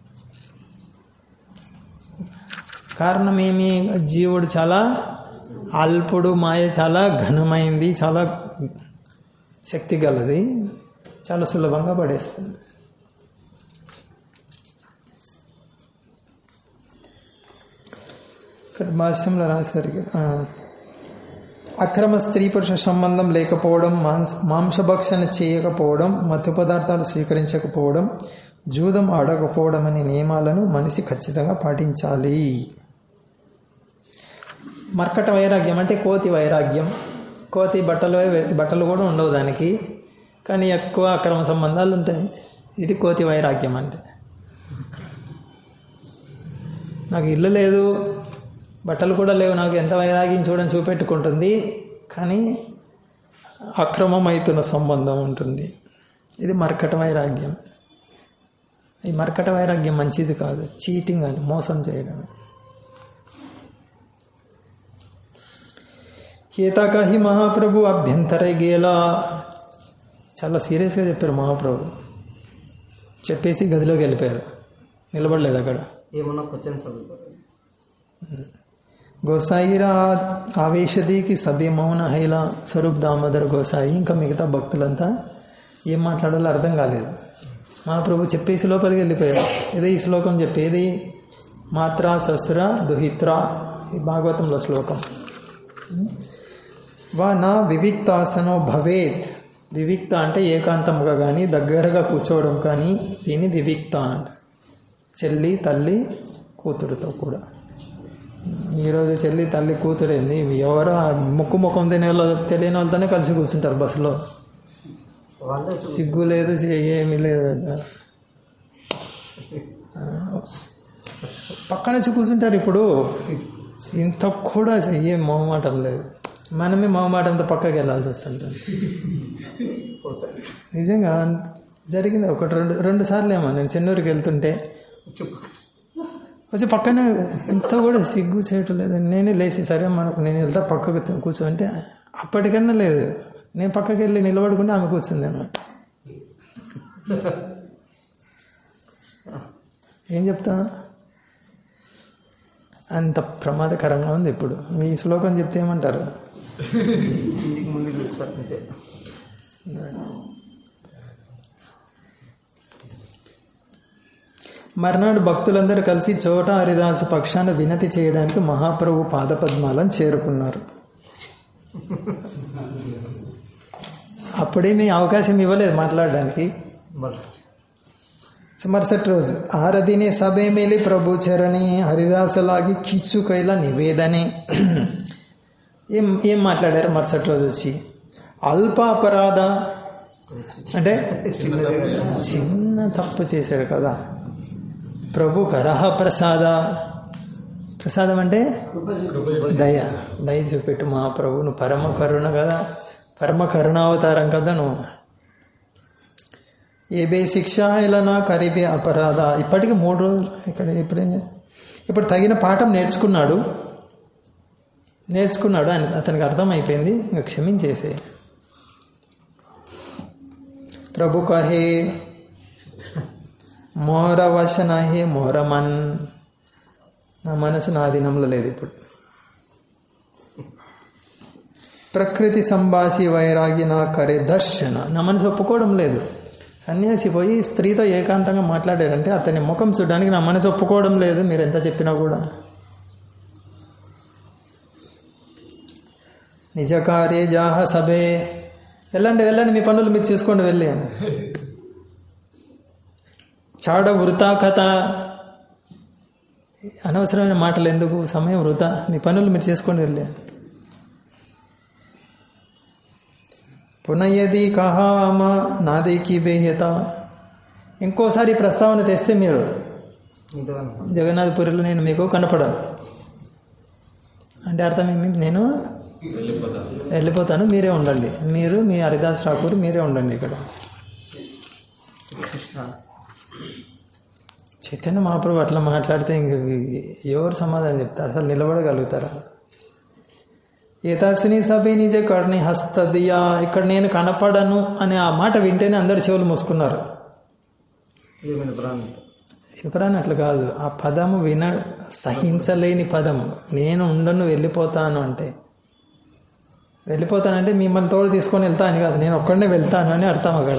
కారణం ఏమి జీవుడు చాలా అల్పుడు మాయ చాలా ఘనమైంది చాలా శక్తి గలది చాలా సులభంగా పడేస్తుంది ఇక్కడ భాష్యంలో రాశారు ఇక్కడ, ఆ, అక్రమ స్త్రీ పురుష సంబంధం లేకపోవడం మాంస మాంసభక్షణ చేయకపోవడం మత్తు పదార్థాలు స్వీకరించకపోవడం జూదం ఆడకపోవడం అనే నియమాలను మనిషి ఖచ్చితంగా పాటించాలి మర్కట వైరాగ్యం అంటే కోతి వైరాగ్యం కోతి బట్టలు బట్టలు కూడా ఉండవు దానికి కానీ ఎక్కువ అక్రమ సంబంధాలు ఉంటాయి ఇది కోతి వైరాగ్యం అంటే నాకు ఇల్లు లేదు బట్టలు కూడా లేవు నాకు ఎంత వైరాగ్యం చూడని చూపెట్టుకుంటుంది కానీ అక్రమమవుతున్న సంబంధం ఉంటుంది ఇది మర్కట వైరాగ్యం ఈ మర్కట వైరాగ్యం మంచిది కాదు చీటింగ్ అని మోసం చేయడం హేతాక హి మహాప్రభు అభ్యంతర గేలా చాలా సీరియస్గా చెప్పారు మహాప్రభు చెప్పేసి గదిలోకి వెళ్ళిపోయారు నిలబడలేదు అక్కడ ఏమన్నా క్వశ్చన్స్ అడుగుతారు గోసాయిరా ఆవేశదీకి సభి మౌన హైల స్వరూప్ దామోదర్ గోసాయి ఇంకా మిగతా భక్తులంతా ఏం మాట్లాడాలో అర్థం కాలేదు మహాప్రభు చెప్పేసి లోపలికి వెళ్ళిపోయారు ఇదే ఈ శ్లోకం చెప్పేది మాత్ర శస్త్ర దుహిత్ర ఈ భాగవతంలో శ్లోకం వా నా వివిక్తాసనో భవేత్ వివిక్త అంటే ఏకాంతముగా కానీ దగ్గరగా కూర్చోవడం కానీ దీన్ని వివిక్త అంట చెల్లి తల్లి కూతురుతో కూడా ఈరోజు చెల్లి తల్లి కూతురేంది ఎవరో ఆ ముక్కు ముఖం తినే వాళ్ళు తెలియని వాళ్ళతోనే కలిసి కూర్చుంటారు బస్సులో వాళ్ళే చూ- సిగ్గు లేదు సి- ఏమీ లేదు ఆ, పక్కన వచ్చి కూర్చుంటారు ఇప్పుడు ఇంత కూడా ఏం మొహమాటం లేదు మనమే మొహమాటంతో పక్కకి వెళ్ళాల్సి వస్తుంటుంది ఒకసారి నిజంగా అంత- జరిగింది ఒకటి రెండు రెండు సార్లు ఏమో నేను చెన్నూరుకి వెళ్తుంటే చెప్పు వచ్చి పక్కనే ఇంత కూడా సిగ్గు చేయటం లేదు నేనే లేచి సరే మనకు నేను వెళ్తా పక్కకు తి- కూర్చోంటే అప్పటికన్నా లేదు నేను పక్కకి వెళ్ళి నిలబడుకుంటే ఆమె కూర్చుంది అన్నమాట ఏం చెప్తా అంత ప్రమాదకరంగా ఉంది ఇప్పుడు ఈ శ్లోకం చెప్తే ఏమంటారు ఇంటికి ముందుకు ఇస్తారు అంతే మర్నాడు భక్తులందరూ కలిసి చోట హరిదాసు పక్షాన వినతి చేయడానికి మహాప్రభు పాదపద్మాలను చేరుకున్నారు అప్పుడేమీ అవకాశం ఇవ్వలేదు మాట్లాడడానికి మరి మరుసటి రోజు ఆరదినే సభೆ ಮೇಲೆ ಪ್ರಭು ಚರಣಿ హరిదాసలాగి కిచ్చుకైల నివేదనే ఏం ఏం మాట్లాడారు మరుసటి రోజు వచ్చి అల్ప అపరాధ అంటే చిన్న తప్పు చేశాడు కదా ప్రభు కరహ ప్రసాద ప్రసాదం అంటే దయ దయ చూపెట్టు మహాప్రభు నువ్వు పరమ కరుణ కదా పరమ కరుణావతారం కదా నువ్వు ఏబే శిక్ష ఇలా నా కరిబే అపరాధ ఇప్పటికి మూడు రోజులు ఇక్కడ ఇప్పుడు ఇప్పుడు తగిన పాఠం నేర్చుకున్నాడు నేర్చుకున్నాడు అని అతనికి అర్థమైపోయింది ఇంకా క్షమించేసే ప్రభు కహే మోర వశన హే మోరమన్ నా మనసు నా అధీనంలో లేదు ఇప్పుడు ప్రకృతి సంభాషి వైరాగి నా కరే దర్శన నా మనసు ఒప్పుకోవడం లేదు సన్యాసి పోయి స్త్రీతో ఏకాంతంగా మాట్లాడాడంటే అతని ముఖం చూడడానికి నా మనసు ఒప్పుకోవడం లేదు మీరు ఎంత చెప్పినా కూడా నిజ కార్యే జాహ సభే వెళ్ళండి వెళ్ళండి మీ పనులు మీరు చూసుకోండి వెళ్ళి అని చాడ వృతా కథ అనవసరమైన మాటలు ఎందుకు సమయం వృధా మీ పనులు మీరు చేసుకోండి వెళ్ళి పునయది కహామ నాదేకి బేహ్యత ఇంకోసారి ఈ ప్రస్తావన తెస్తే మీరు మిగతా జగన్నాథపురిలో నేను మీకు కనపడను అంటే అర్థం ఏమి నేను వెళ్ళిపోతాను మీరే ఉండండి మీరు మీ హరిదాస్ ఠాకూర్ మీరే ఉండండి ఇక్కడ కృష్ణ చైతన్య మహాప్రభు అట్లా మాట్లాడితే ఇంక ఎవరు సమాధానం చెప్తారు అసలు నిలబడగలుగుతారా ఏతాసుని సభి నిజ కర్ణి హస్తదియా ఇక్కడ నేను కనపడను అనే ఆ మాట వింటేనే అందరు చెవులు మూసుకున్నారు ఏమైనా ప్రాణం ఎవరని అట్లా కాదు ఆ పదము విన సహించలేని పదము నేను ఉండను వెళ్ళిపోతాను అంటే వెళ్ళిపోతానంటే మిమ్మల్ని తోడు తీసుకొని వెళ్తా అని కాదు నేను ఒక్కడనే వెళ్తాను అని అర్థం అక్కడ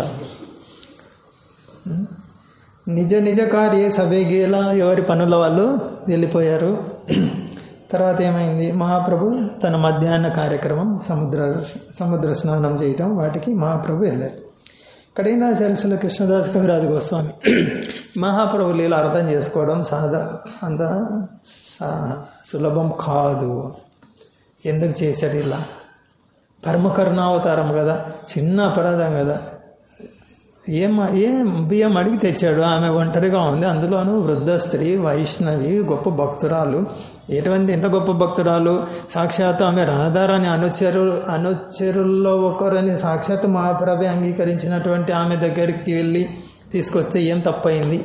నిజ నిజ కార్య సభేగేలా ఎవరి పనుల వాళ్ళు వెళ్ళిపోయారు తర్వాత ఏమైంది మహాప్రభు తన మధ్యాహ్న కార్యక్రమం సముద్ర సముద్ర స్నానం చేయటం వాటికి మహాప్రభు వెళ్ళారు ఇక్కడ ఏం రాశారు శ్రీ కృష్ణదాస్ కవిరాజు గోస్వామి మహాప్రభు లీల అర్థం చేసుకోవడం సాదా అంత సా- సులభం కాదు ఎందుకు చేశాడు ఇలా పరమకరుణావతారం కదా చిన్న అపరాధం కదా ఏం ఏం బియ్యం అడిగి తెచ్చాడు ఆమె ఒంటరిగా ఉంది అందులోనూ వృద్ధ స్త్రీ వైష్ణవి గొప్ప భక్తురాలు ఎటువంటి ఎంత గొప్ప భక్తురాలు సాక్షాత్ ఆమె రాధారాని అనుచరు అనుచరుల్లో ఒకరని సాక్షాత్ మహాప్రభు అంగీకరించినటువంటి ఆమె దగ్గరికి వెళ్ళి తీసుకొస్తే ఏం తప్పయింది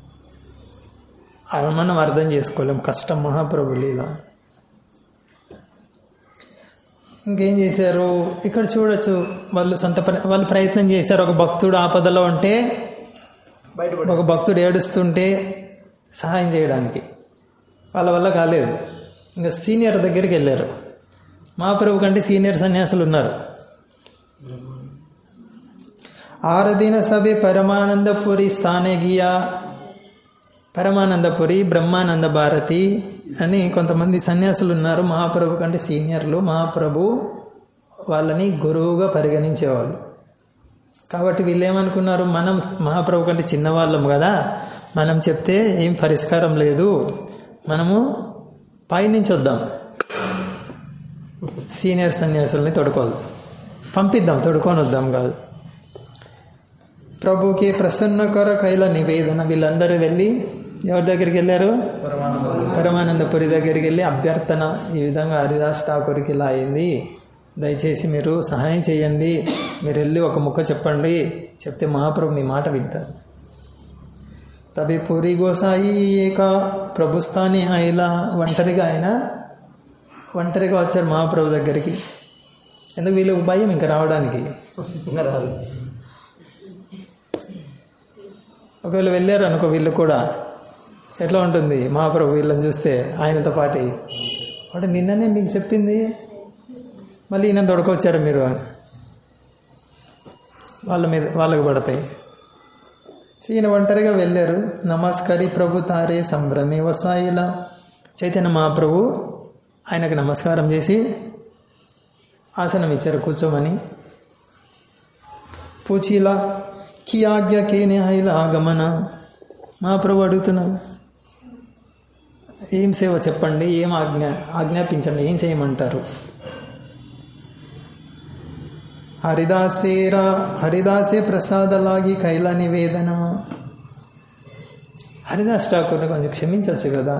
అది మనం అర్థం చేసుకోలేం కష్టం మహాప్రభు లీల ఇంకేం చేశారు ఇక్కడ చూడొచ్చు వాళ్ళు సొంత ప్ర- వాళ్ళు ప్రయత్నం చేశారు ఒక భక్తుడు ఆపదలో ఉంటే బయటపడి ఒక భక్తుడు ఏడుస్తుంటే సహాయం చేయడానికి వాళ్ళ వల్ల కాలేదు ఇంకా సీనియర్ దగ్గరికి వెళ్ళారు మహాప్రభు కంటే సీనియర్ సన్యాసులు ఉన్నారు ఆరదిన సభೆ పరమానందపురి స్థానే గియా పరమానందపురి బ్రహ్మానంద భారతి అని కొంతమంది సన్యాసులు ఉన్నారు మహాప్రభు కంటే సీనియర్లు మహాప్రభు వాళ్ళని గురువుగా పరిగణించేవాళ్ళు కాబట్టి వీళ్ళు ఏమనుకున్నారు మనం మహాప్రభు కంటే చిన్నవాళ్ళం కదా మనం చెప్తే ఏం పరిష్కారం లేదు మనము పైనుంచి వద్దాం సీనియర్ సన్యాసుల్ని తొడుకోదు పంపిద్దాం తొడుకొని వద్దాం కాదు ప్రభుకి ప్రసన్నకర కైల నివేదన వీళ్ళందరూ వెళ్ళి ఎవరి దగ్గరికి వెళ్ళారు పరమానందపురి దగ్గరికి వెళ్ళి అభ్యర్థన ఈ విధంగా హరిదాస్ ఠాకూర్కి ఇలా అయింది దయచేసి మీరు సహాయం చేయండి మీరు వెళ్ళి ఒక ముక్క చెప్పండి చెప్తే మహాప్రభు మీ మాట వింటారు తబి పూరి గోసాయి ఏక ప్రభుస్థాని ఇలా ఒంటరిగా ఆయన ఒంటరిగా వచ్చారు మహాప్రభు దగ్గరికి ఎందుకు వీళ్ళకి భయం ఇంకా రావడానికి ఇంకా రాదు ఒకవేళ వెళ్ళారు అనుకో వీళ్ళు కూడా ఎట్లా ఉంటుంది మహాప్రభు వీళ్ళని చూస్తే ఆయనతో పాటి వాడు నిన్ననే మీకు చెప్పింది మళ్ళీ ఈయన దొడకొచ్చారు మీరు అని వాళ్ళ మీద వాళ్ళకు పడతాయి సో ఈయన ఒంటరిగా వెళ్ళారు నమస్కారి ప్రభు తారే సంభ్రమే వసాయిలా చైతన్య మహాప్రభు ఆయనకు నమస్కారం చేసి ఆసనం ఇచ్చారు కూర్చోమని పూచిలా కి ఆజ్ఞ కేనే హైల ఆగమన మహాప్రభు అడుగుతున్నారు ఏం సేవ చెప్పండి ఏం ఆజ్ఞ ఆజ్ఞాపించండి ఏం చేయమంటారు హరిదాసేరా హరిదాసే ప్రసాదలాగి కైల నివేదన హరిదాస్ ఠాకూర్ని కొంచెం క్షమించవచ్చు కదా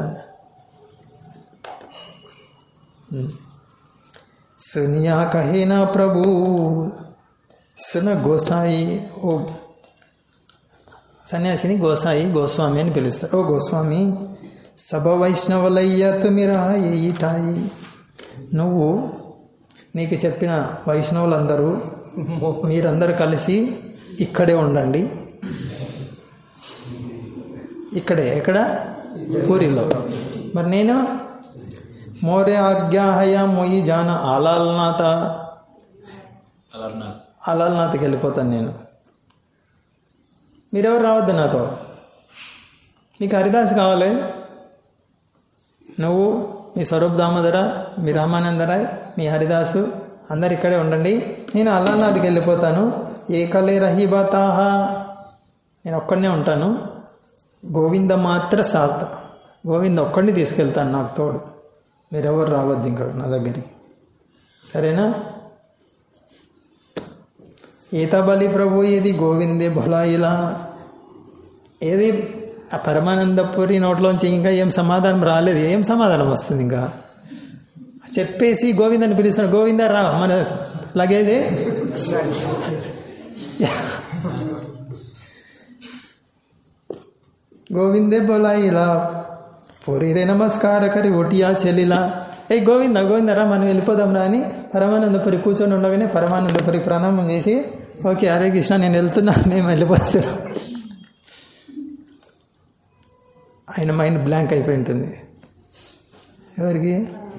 సునియా కహేనా ప్రభు సున గోసాయి ఓ సన్యాసిని గోసాయి గోస్వామి అని పిలుస్తారు ఓ గోస్వామి సభ వైష్ణవులయ్య తుమిరా ఏయిటాయి నువ్వు నీకు చెప్పిన వైష్ణవులందరూ మీరందరూ కలిసి ఇక్కడే ఉండండి ఇక్కడే ఎక్కడ పూరిలో మరి నేను మోరే ఆజ్ఞాహయ మొయ్యి జాన ఆలాల్నాథ అలాల్నాథ్కి వెళ్ళిపోతాను నేను మీరెవరు రావద్దు నాతో మీకు హరిదాస్ కావాలి నువ్వు మీ స్వరూప్ దామోదర మీ రామానందరాయ్ మీ హరిదాసు అందరు ఇక్కడే ఉండండి నేను అల్లానాథ్కి వెళ్ళిపోతాను ఏకలే రహీబాతాహ నేను ఒక్కడనే ఉంటాను గోవింద మాత్ర సాత్ గోవింద ఒక్కడిని తీసుకెళ్తాను నాకు తోడు మీరెవరు రావద్దు ఇంకా నా దగ్గరికి సరేనా ఈతబలి ప్రభు ఇది గోవిందే భలా ఇలా ఏది ఆ పరమానందపురి నోట్లోంచి ఇంకా ఏం సమాధానం రాలేదు ఏం సమాధానం వస్తుంది ఇంకా చెప్పేసి గోవిందని పిలుస్తున్నాడు గోవింద రా మన లగేజ్ గోవిందే బొలాయిలా పూరి రే నమస్కార కరి ఒటియా చెల్లిలా ఏ గోవింద గోవిందరా మనం వెళ్ళిపోదాం రా అని పరమానందపురి కూర్చొని ఉండగానే పరమానందపురి ప్రణామం చేసి ఓకే హరే కృష్ణ నేను వెళ్తున్నా మేము వెళ్ళిపోతున్నాం ఆయన మైండ్ బ్లాంక్ అయిపోయి ఉంటుంది ఎవరికి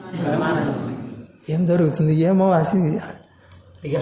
ఏం జరుగుతుంది ఏమో అసి ఇక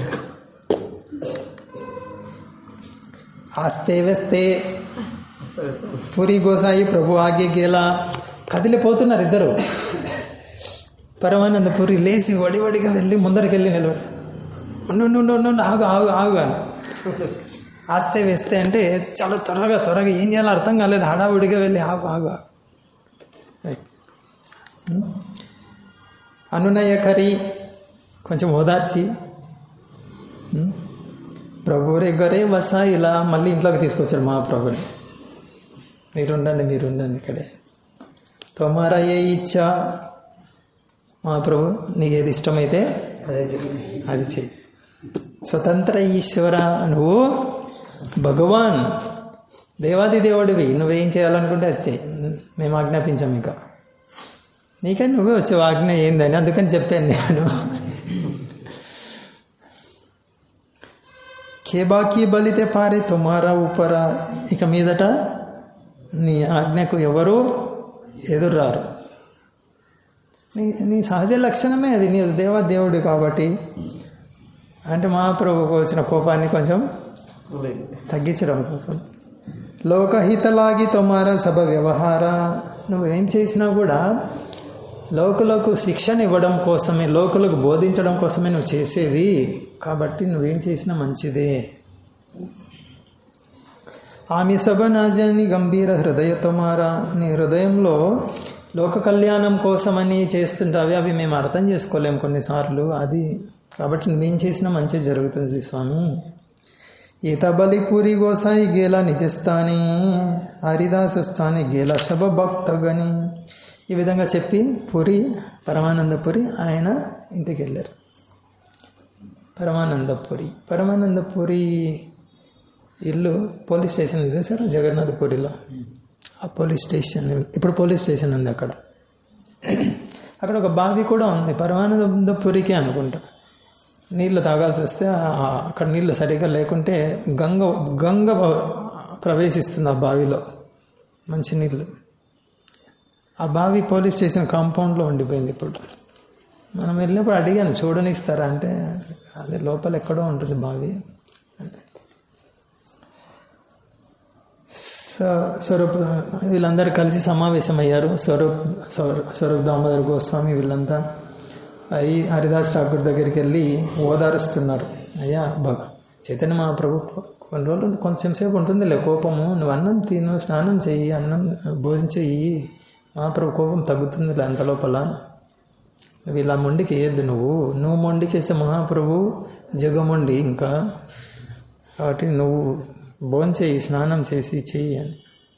ఆస్తే వేస్తే వస్తా వస్తాం పూరి గోసాయి ప్రభు ఆగే గేలా కదిలిపోతున్నారు ఇద్దరు పరమానంద పూరి లేచి వడి వడిగా వెళ్ళి ముందరికి వెళ్ళి నిలబడి ఉండు ఉండు ఉండు ఉండు, ఉండు ఆగు ఆగు ఆగు అని ఆస్తే వేస్తే అంటే చాలా త్వరగా త్వరగా ఏం చేయాలో అర్థం కాలేదు హడావుడిగా వెళ్ళి ఆగు ఆగు ఆగు. రైట్. ఉం? అనునయ కరి కొంచెం ఓదార్చి ఉం? ప్రభు రే గరే వసా ఇలా మళ్ళీ ఇంట్లోకి తీసుకొచ్చాడు మహాప్రభుని మీరుండండి మీరుండండి ఇక్కడే తొమారా ఏ ఇచ్చా మహాప్రభు నీకు ఏది ఇష్టమైతే అదే చెప్పింది అది చెయ్యి స్వతంత్ర ఈశ్వర నువ్వు భగవాన్ దేవాది దేవుడివి నువ్వేం చేయాలనుకుంటే అది చెయ్యి మేము ఆజ్ఞాపించాం ఇంకా నీకని నువ్వే వచ్చావు ఆజ్ఞ ఏందని అందుకని చెప్పాను నేను కేబాకి బలితే పారే తుమారా ఉపరా ఇక మీదట నీ ఆజ్ఞకు ఎవరు ఎదురు రారు నీ నీ సహజ లక్షణమే అది నీ దేవా దేవుడు కాబట్టి అంటే మహాప్రభుకు వచ్చిన కోపాన్ని కొంచెం లేదు. తగ్గించడం కోసం లోకహితలాగి తొమార సభ వ్యవహార నువ్వేం చేసినా కూడా లోకులకు శిక్షణ ఇవ్వడం కోసమే లోకులకు బోధించడం కోసమే నువ్వు చేసేది కాబట్టి నువ్వేం చేసినా మంచిదే ఆమె సభ నాజని గంభీర హృదయ తొమారా నీ హృదయంలో లోక కళ్యాణం కోసమని చేస్తుంటావి అవి మేము అర్థం చేసుకోలేం కొన్నిసార్లు అది కాబట్టి నువ్వేం చేసినా మంచి జరుగుతుంది స్వామి ఈత బలిపురి గోసాయి గేలా నిజస్థాని హరిదాస స్థాని గేలా శభ భక్తగని ఈ విధంగా చెప్పి పురి పరమానందపురి ఆయన ఇంటికి వెళ్ళారు పరమానందపురి పరమానందపురి ఇల్లు పోలీస్ స్టేషన్ ఉంది చూసారా జగన్నాథపురిలో ఆ పోలీస్ స్టేషన్ ఇప్పుడు పోలీస్ స్టేషన్ ఉంది అక్కడ అక్కడ ఒక బావి కూడా ఉంది పరమానందపురికి అనుకుంటా నీళ్లు తాగాల్సి వస్తే ఆ- అక్కడ నీళ్లు సరిగ్గా లేకుంటే గంగ గంగ ప్రవేశిస్తుంది ఆ బావిలో మంచి నీళ్ళు ఆ బావి పోలీస్ స్టేషన్ కాంపౌండ్లో ఉండిపోయింది ఇప్పుడు మనం వెళ్ళినప్పుడు అడిగాను చూడనిస్తారా అంటే అదే లోపల ఎక్కడో ఉంటుంది బావి స- స్వరూప్ వీళ్ళందరూ కలిసి సమావేశమయ్యారు స్వరూప్ స్వరూ- స్వరూప్ దామోదర్ గోస్వామి వీళ్ళంతా అయి హరిదాస్ ఠాకూర్ దగ్గరికి వెళ్ళి ఓదారుస్తున్నారు అయ్యా భగ చైతన్య మహాప్రభు కొన్ని రోజులు కొంచెం సేపు ఉంటుందిలే కోపము నువ్వు అన్నం తిను స్నానం చెయ్యి అన్నం భోజనం చెయ్యి మహాప్రభు కోపం తగ్గుతుందిలే అంత లోపల నువ్వు ఇలా మొండికి వేయద్దు నువ్వు నువ్వు మొండికేస్తే మహాప్రభు జగమొండి ఇంకా కాబట్టి నువ్వు భోజనం చేయి స్నానం చేసి చెయ్యి అని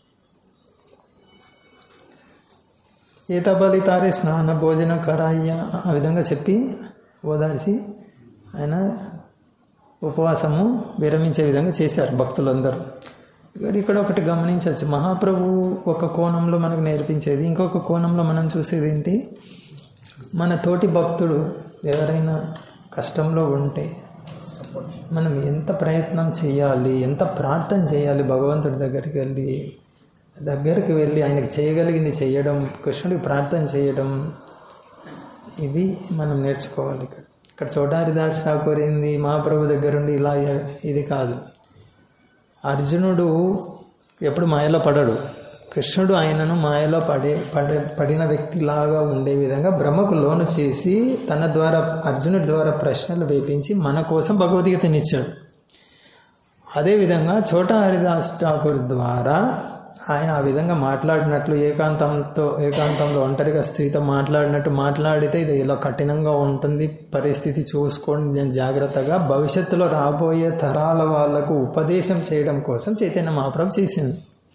ఈతబలి తారే స్నాన భోజన కరాయ్య ఆ విధంగా చెప్పి ఓదార్చి ఆయన ఉపవాసము విరమించే విధంగా చేశారు భక్తులందరూ ఇక్కడ ఇక్కడ ఒకటి గమనించవచ్చు మహాప్రభు ఒక కోణంలో మనకు నేర్పించేది ఇంకొక కోణంలో మనం చూసేది ఏంటి మన తోటి భక్తుడు ఎవరైనా కష్టంలో ఉంటే మనం ఎంత ప్రయత్నం చేయాలి ఎంత ప్రార్థన చేయాలి భగవంతుడి దగ్గరికి వెళ్ళి దగ్గరికి వెళ్ళి ఆయనకి చేయగలిగింది చేయడం కృష్ణుడికి ప్రార్థన చేయడం ఇది మనం నేర్చుకోవాలి ఇక్కడ ఇక్కడ చోటారిదాస్ ఠాకూర్ ఏంది మహాప్రభు దగ్గరుండి ఇలా ఇది కాదు అర్జునుడు ఎప్పుడు మాయలో పడడు కృష్ణుడు ఆయనను మాయలో పడే పడే పడిన వ్యక్తిలాగా ఉండే విధంగా బ్రహ్మకు లోను చేసి తన ద్వారా అర్జునుడి ద్వారా ప్రశ్నలు వేపించి మన కోసం భగవద్గీతనిచ్చాడు అదేవిధంగా చోటా హరిదాస్ ఠాకూర్ ద్వారా ఆయన ఆ విధంగా మాట్లాడినట్లు ఏకాంతంతో ఏకాంతంలో ఒంటరిగా స్త్రీతో మాట్లాడినట్టు మాట్లాడితే ఇది ఇలా కఠినంగా ఉంటుంది పరిస్థితి చూసుకోండి జాగ్రత్తగా భవిష్యత్తులో రాబోయే తరాల వాళ్లకు ఉపదేశం చేయడం కోసం చైతన్య మహాప్రభు చేసింది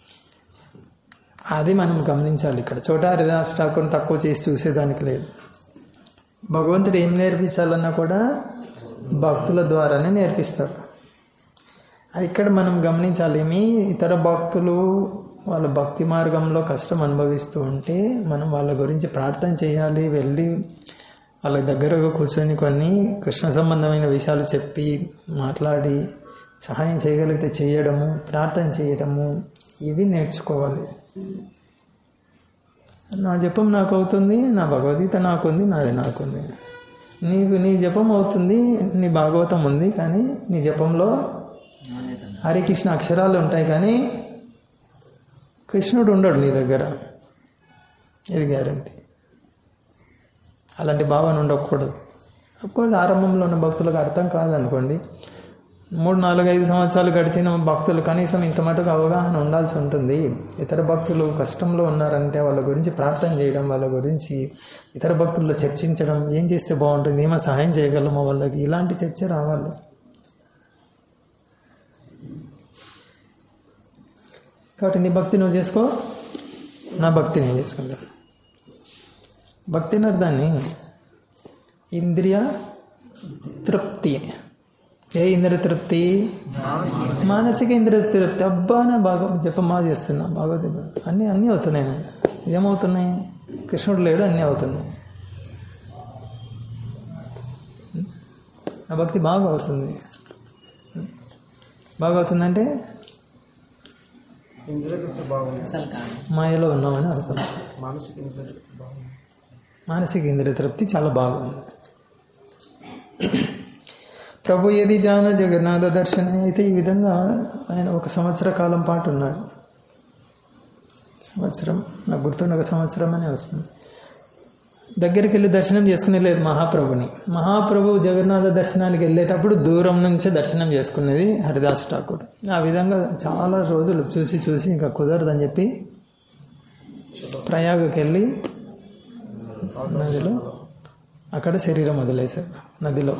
అది మనం గమనించాలి ఇక్కడ చోటా హరిదాస్ ఠాకూర్ని తక్కువ చేసి చూసేదానికి లేదు భగవంతుడు ఏం నేర్పించాలన్నా కూడా భక్తుల ద్వారానే నేర్పిస్తాడు అది ఇక్కడ మనం గమనించాలి ఏమి ఇతర భక్తులు వాళ్ళ భక్తి మార్గంలో కష్టం అనుభవిస్తూ ఉంటే మనం వాళ్ళ గురించి ప్రార్థన చేయాలి వెళ్ళి వాళ్ళ దగ్గరగా కూర్చొని కొన్ని కృష్ణ సంబంధమైన విషయాలు చెప్పి మాట్లాడి సహాయం చేయగలిగితే చేయడము ప్రార్థన చేయడము ఇవి నేర్చుకోవాలి నా జపం నాకు అవుతుంది నా భగవద్గీత నాకుంది నాది నాకుంది నీకు నీ జపం అవుతుంది నీ భాగవతం ఉంది కానీ నీ జపంలో హరికృష్ణ అక్షరాలు ఉంటాయి కానీ కృష్ణుడు ఉండడు నీ దగ్గర ఇది గ్యారంటీ అలాంటి భావన ఉండకూడదు అఫ్కోర్స్ ఆరంభంలో ఉన్న భక్తులకు అర్థం కాదనుకోండి మూడు నాలుగు ఐదు సంవత్సరాలు గడిచిన భక్తులు కనీసం ఇంత మటుకు అవగాహన ఉండాల్సి ఉంటుంది ఇతర భక్తులు కష్టంలో ఉన్నారంటే వాళ్ళ గురించి ప్రార్థన చేయడం వాళ్ళ గురించి ఇతర భక్తుల్లో చర్చించడం ఏం చేస్తే బాగుంటుంది ఏమైనా సహాయం చేయగలమో వాళ్ళకి ఇలాంటి చర్చ రావాలి కాబట్టి నీ భక్తి నువ్వు చేసుకో నా భక్తి నేను చేసుకుంటాను భక్తి అర్థాన్ని ఇంద్రియ తృప్తి ఏ ఇంద్రియ తృప్తి మానసిక ఇంద్రియ తృప్తి అబ్బా నా బాగా జపం బాగా చేస్తున్నా బాగా అన్నీ అన్నీ అవుతున్నాయి నాకు. ఏమవుతున్నాయి కృష్ణుడు లేడు అన్నీ అవుతున్నాయి నా భక్తి బాగా అవుతుంది బాగా అవుతుందంటే ఇంద్రియతృప్తి బాగుంది అసలు కాదు మాయలో ఉన్నామని అర్థం మానసిక ఇంద్రియతృప్తి బాగుంది మానసిక ఇంద్రియ తృప్తి చాలా బాగుంది ప్రభు ఏది జాన జగన్నాథ దర్శనం అయితే ఈ విధంగా ఆయన ఒక సంవత్సర కాలం పాటు ఉన్నాడు సంవత్సరం నాకు గుర్తున్న ఒక సంవత్సరం అనే వస్తుంది దగ్గరికి వెళ్ళి దర్శనం చేసుకునే లేదు మహాప్రభుని మహాప్రభు జగన్నాథ దర్శనానికి వెళ్ళేటప్పుడు దూరం నుంచే దర్శనం చేసుకునేది హరిదాస్ ఠాకూర్ ఆ విధంగా చాలా రోజులు చూసి చూసి ఇంకా కుదరదని చెప్పి ప్రయాగకి వెళ్ళి నదిలో అక్కడ శరీరం వదిలేశారు నదిలో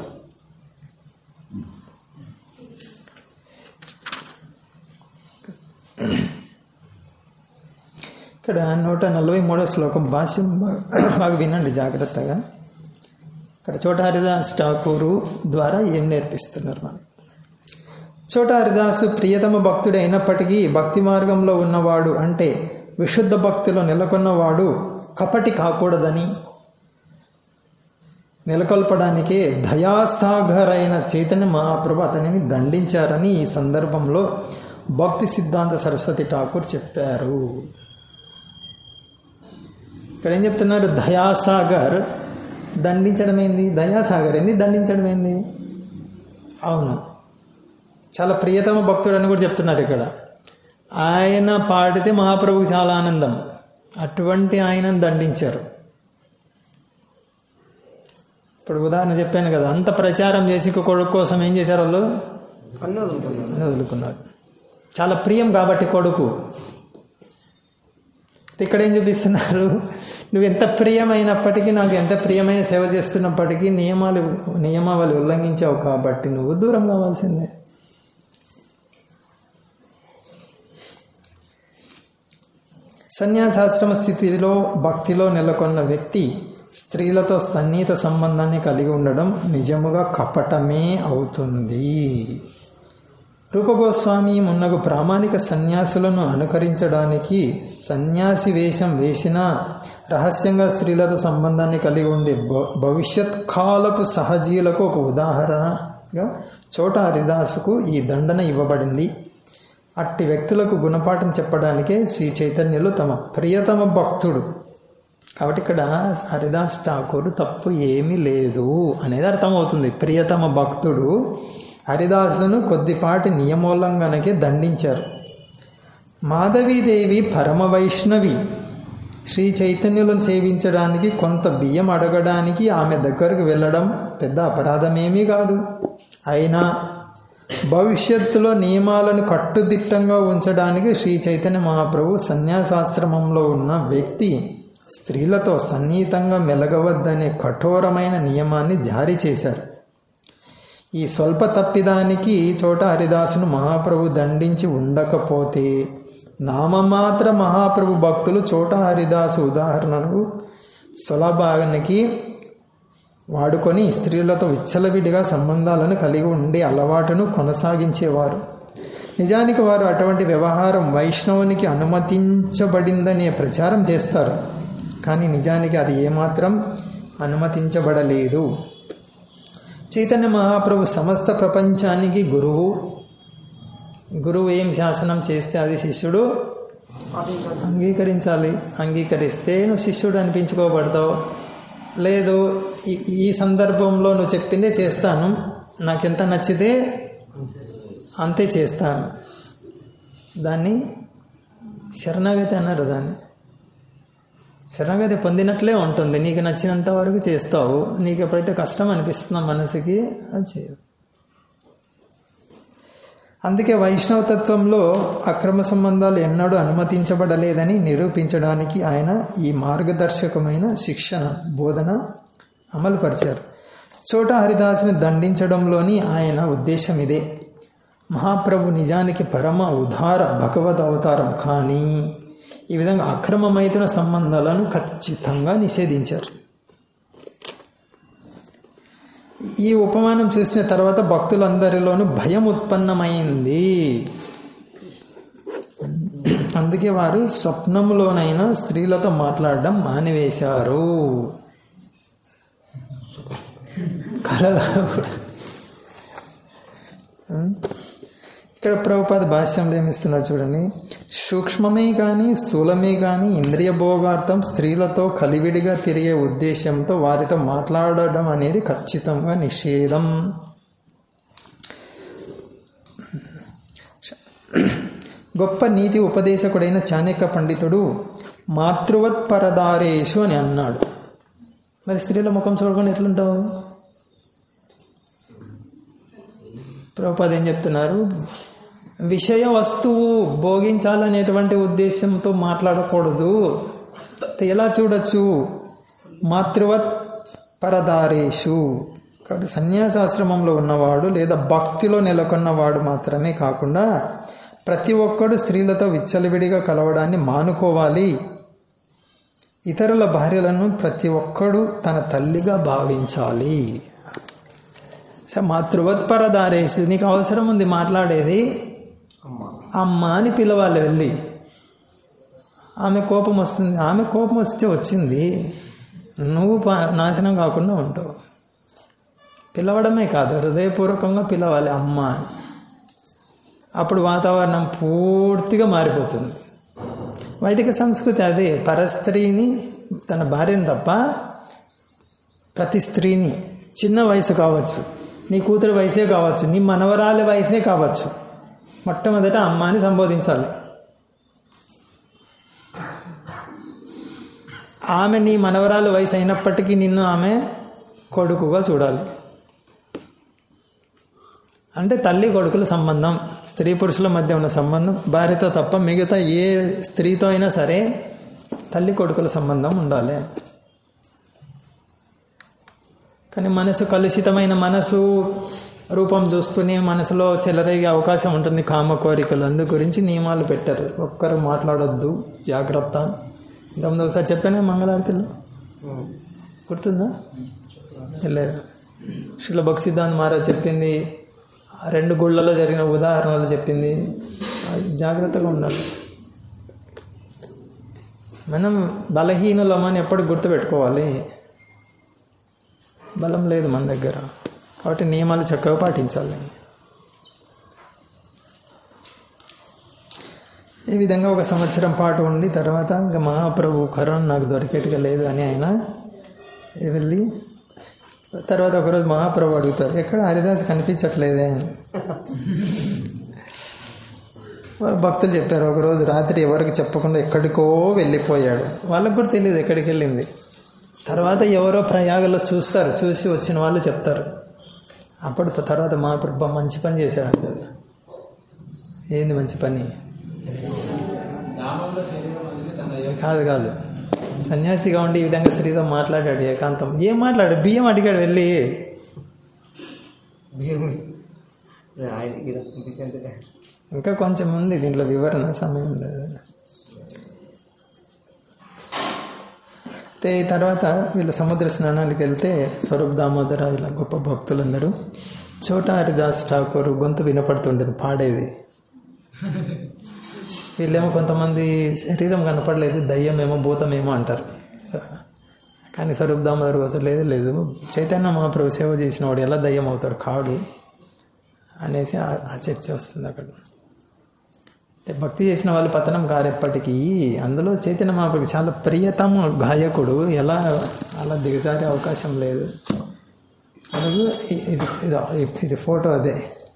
ఇక్కడ నూట నలభై మూడో శ్లోకం భాష్యం బాగా బాగా వినండి జాగ్రత్తగా ఇక్కడ చోట హరిదాస్ ఠాకూరు ద్వారా ఏం నేర్పిస్తున్నారు మనం చోట హరిదాసు ప్రియతమ భక్తుడు అయినప్పటికీ భక్తి మార్గంలో ఉన్నవాడు అంటే విశుద్ధ భక్తిలో నెలకొన్నవాడు కపటి కాకూడదని నెలకొల్పడానికే దయాసాగరైన చైతన్య మహాప్రభు అతనిని దండించారని ఈ సందర్భంలో భక్తి సిద్ధాంత సరస్వతి ఠాకూర్ చెప్పారు ఇక్కడ ఏం చెప్తున్నారు దయాసాగర్ దండించడం ఏంది దయాసాగర్ ఏంది దండించడం ఏంది అవును చాలా ప్రియతమ భక్తుడు అని కూడా చెప్తున్నారు ఇక్కడ ఆయన పాడితే మహాప్రభుకి చాలా ఆనందం అటువంటి ఆయనను దండించారు ఇప్పుడు ఉదాహరణ చెప్పాను కదా అంత ప్రచారం చేసి ఇంకో కొడుకు కోసం ఏం చేశారు వాళ్ళు అన్నీ వదులుకున్నాను అని వదులుకున్నారు చాలా ప్రియం కాబట్టి కొడుకు ఇక్కడ ఏం చూపిస్తున్నారు నువ్వు ఎంత ప్రియమైనప్పటికీ నాకు ఎంత ప్రియమైన సేవ చేస్తున్నప్పటికీ నియమాలు నియమావళి ఉల్లంఘించావు కాబట్టి నువ్వు దూరం కావాల్సిందే సన్యాసాశ్రమ స్థితిలో భక్తిలో నెలకొన్న వ్యక్తి స్త్రీలతో సన్నిహిత సంబంధాన్ని కలిగి ఉండడం నిజముగా కపటమే అవుతుంది రూపగోస్వామి మున్నగు ప్రామాణిక సన్యాసులను అనుకరించడానికి సన్యాసి వేషం వేసిన రహస్యంగా స్త్రీలతో సంబంధాన్ని కలిగి ఉండే భ- భవిష్యత్ కాలపు సహజీవులకు ఒక ఉదాహరణగా చోట హరిదాసుకు ఈ దండన ఇవ్వబడింది అట్టి వ్యక్తులకు గుణపాఠం చెప్పడానికే శ్రీ చైతన్యులు తమ ప్రియతమ భక్తుడు కాబట్టి ఇక్కడ హరిదాస్ ఠాకూర్ తప్పు ఏమీ లేదు అనేది అర్థమవుతుంది ప్రియతమ భక్తుడు హరిదాసును కొద్దిపాటి నియమోల్లంఘనకే దండించారు మాధవీదేవి పరమ వైష్ణవి శ్రీ చైతన్యులను సేవించడానికి కొంత బియ్యం అడగడానికి ఆమె దగ్గరకు వెళ్ళడం పెద్ద అపరాధమేమీ కాదు అయినా భవిష్యత్తులో నియమాలను కట్టుదిట్టంగా ఉంచడానికి శ్రీ చైతన్య మహాప్రభు సన్యాసాశ్రమంలో ఉన్న వ్యక్తి స్త్రీలతో సన్నిహితంగా మెలగవద్దనే కఠోరమైన నియమాన్ని జారీ చేశారు ఈ స్వల్ప తప్పిదానికి చోట హరిదాసును మహాప్రభు దండించి ఉండకపోతే నామమాత్ర మహాప్రభు భక్తులు చోట హరిదాసు ఉదాహరణకు సులభానికి వాడుకొని స్త్రీలతో విచ్చలవిడిగా సంబంధాలను కలిగి ఉండే అలవాటును కొనసాగించేవారు నిజానికి వారు అటువంటి వ్యవహారం వైష్ణవునికి అనుమతించబడిందనే ప్రచారం చేస్తారు కానీ నిజానికి అది ఏమాత్రం అనుమతించబడలేదు చైతన్య మహాప్రభు సమస్త ప్రపంచానికి గురువు గురువు ఏం శాసనం చేస్తే అది శిష్యుడు పాటించాలి అంగీకరించాలి అంగీకరిస్తే నువ్వు శిష్యుడు అనిపించుకోబడతావు లేదు ఈ- ఈ సందర్భంలో నువ్వు చెప్పిందే చేస్తాను నాకెంత నచ్చితే అంతే చేస్తాను దాన్ని శరణాగతి అన్నారు దాన్ని శరణాగతి పొందినట్లే ఉంటుంది నీకు నచ్చినంత వరకు చేస్తావు నీకు ఎప్పుడైతే కష్టం అనిపిస్తుందో మనసుకి అది చేయవు అందుకే వైష్ణవ తత్వంలో అక్రమ సంబంధాలు ఎన్నడూ అనుమతించబడలేదని నిరూపించడానికి ఆయన ఈ మార్గదర్శకమైన శిక్షణ బోధన అమలుపరిచారు చోట హరిదాసుని దండించడంలోని ఆయన ఉద్దేశం ఇదే మహాప్రభు నిజానికి పరమ ఉదార భగవద్ అవతారం కానీ ఈ విధంగా అక్రమమైతున్న సంబంధాలను ఖచ్చితంగా నిషేధించారు ఈ ఉపమానం చూసిన తర్వాత భక్తులందరిలోనూ భయం ఉత్పన్నమైంది అందుకే వారు స్వప్నంలోనైనా స్త్రీలతో మాట్లాడడం మానివేశారు కళలో కూడా ఉం? ఇక్కడ ప్రభుపాద భాష్యంలో ఏమిస్తున్నారు చూడండి సూక్ష్మమే కానీ స్థూలమే కానీ ఇంద్రియ భోగార్థం స్త్రీలతో కలివిడిగా తిరిగే ఉద్దేశంతో వారితో మాట్లాడడం అనేది ఖచ్చితంగా నిషేధం గొప్ప నీతి ఉపదేశకుడైన చాణక్య పండితుడు మాతృవత్ పరదారేషు అని అన్నాడు మరి స్త్రీల ముఖం చూడకుండా ఎట్లుంటావు ప్రభుపాద ఏం చెప్తున్నారు విషయ వస్తువు భోగించాలనేటువంటి ఉద్దేశంతో మాట్లాడకూడదు ఎలా చూడొచ్చు మాతృవత్ పరదారేషు కాబట్టి సన్యాసాశ్రమంలో ఉన్నవాడు లేదా భక్తిలో నెలకొన్నవాడు మాత్రమే కాకుండా ప్రతి ఒక్కడు స్త్రీలతో విచ్చలవిడిగా కలవడాన్ని మానుకోవాలి ఇతరుల భార్యలను ప్రతి ఒక్కడు తన తల్లిగా భావించాలి సో మాతృవత్పరదారేసు నీకు అవసరం ఉంది మాట్లాడేది అమ్మ అమ్మ అని పిలవాలి వెళ్ళి ఆమె కోపం వస్తుంది ఆమె కోపం వస్తే వచ్చింది నువ్వు పా- నాశనం కాకుండా ఉంటావు పిలవడమే కాదు హృదయపూర్వకంగా పిలవాలి అమ్మ అని అప్పుడు వాతావరణం పూర్తిగా మారిపోతుంది వైదిక సంస్కృతి అదే పరస్త్రీని తన భార్యను తప్ప ప్రతి స్త్రీని చిన్న వయసు కావచ్చు నీ కూతురు వయసే కావచ్చు నీ మనవరాలి వయసే కావచ్చు మొట్టమొదట అమ్మ అని సంబోధించాలి ఆమె నీ మనవరాలు వయసు అయినప్పటికీ నిన్ను ఆమె కొడుకుగా చూడాలి అంటే తల్లి కొడుకుల సంబంధం స్త్రీ పురుషుల మధ్య ఉన్న సంబంధం భార్యతో తప్ప మిగతా ఏ స్త్రీతో అయినా సరే తల్లి కొడుకుల సంబంధం ఉండాలి కానీ మనసు కలుషితమైన మనసు రూపం చూస్తూనే మనసులో చెలరేగే అవకాశం ఉంటుంది కామ కోరికలు అందు గురించి నియమాలు పెట్టారు ఒక్కరు మాట్లాడొద్దు జాగ్రత్త ఇంతకుముందు ఒకసారి చెప్పానే మంగళారతిలో గుర్తుందా లేదు శిల భక్సిద్ధాంత్ మహారాజ్ చెప్పింది ఆ రెండు గుళ్ళలో జరిగిన ఉదాహరణలు చెప్పింది అది జాగ్రత్తగా ఉండాలి మనం బలహీనులమని ఎప్పుడు గుర్తుపెట్టుకోవాలి బలం లేదు మన దగ్గర కాబట్టి నియమాలు చక్కగా పాటించాలి ఈ విధంగా ఒక సంవత్సరం పాటు ఉండి తర్వాత ఇంకా మహాప్రభు కరోనా నాకు దొరికేట్టుగా లేదు అని ఆయన వెళ్ళి తర్వాత ఒకరోజు మహాప్రభు అడుగుతారు ఎక్కడ హరిదాస్ కనిపించట్లేదే అని భక్తులు చెప్పారు ఒకరోజు రాత్రి ఎవరికి చెప్పకుండా ఎక్కడికో వెళ్ళిపోయాడు వాళ్ళకు కూడా తెలియదు ఎక్కడికి వెళ్ళింది తర్వాత ఎవరో ప్రయాగలో చూస్తారు చూసి వచ్చిన వాళ్ళు చెప్తారు అప్పుడు తర్వాత మహాప్రభు మంచి పని చేశాడు ఏంది మంచి పని కాదు కాదు సన్యాసిగా ఉండి ఈ విధంగా స్త్రీతో మాట్లాడాడు ఏకాంతం ఏం మాట్లాడాడు బియ్యం అడిగాడు వెళ్ళి బియ్యం ఆయనకి ఇలా పంపించేందుకే ఇంకా కొంచెం ఉంది దీంట్లో వివరణ సమయం లేదు అయితే తర్వాత వీళ్ళు సముద్ర స్నానానికి వెళ్తే స్వరూప్ దామోదర ఇలా గొప్ప భక్తులందరూ చోటా హరిదాస్ ఠాకూర్ గొంతు వినపడుతుండేది పాడేది వీళ్ళేమో కొంతమంది శరీరం కనపడలేదు దయ్యమేమో భూతమేమో అంటారు సో, కానీ స్వరూప్ దామోదర్ కోసం లేదు లేదు చైతన్య మహాప్రభు సేవ చేసిన వాడు ఎలా దయ్యం అవుతాడు కాడు అనేసి ఆ- ఆ చర్చ వస్తుంది అక్కడ అంటే భక్తి చేసిన వాళ్ళు పతనం కారెప్పటికీ అందులో చైతన్య మహాప్రభు చాలా ప్రియతమ గాయకుడు ఎలా అలా దిగజారే అవకాశం లేదు అలాగే ఇ- ఇది ఇది ఇది ఫోటో అదే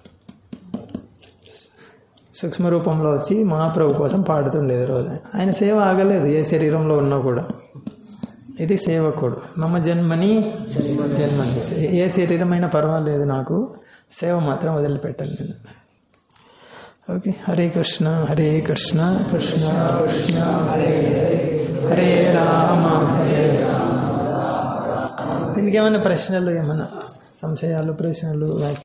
సూక్ష్మ రూపంలో వచ్చి మహాప్రభు కోసం పాడుతుండేది రోజు ఆయన సేవ ఆగలేదు ఏ శరీరంలో ఉన్నా కూడా ఇది సేవకుడు మమ జన్మని జన్మని ఏ శరీరమైనా పర్వాలేదు నాకు సేవ మాత్రం వదిలిపెట్టాను నేను ఓకే హరే కృష్ణ హరే కృష్ణ కృష్ణ కృష్ణ హరే హరే రామ హరే రామ దీనికి ఏమైనా ప్రశ్నలు ఏమైనా సంశయాలు ప్రశ్నలు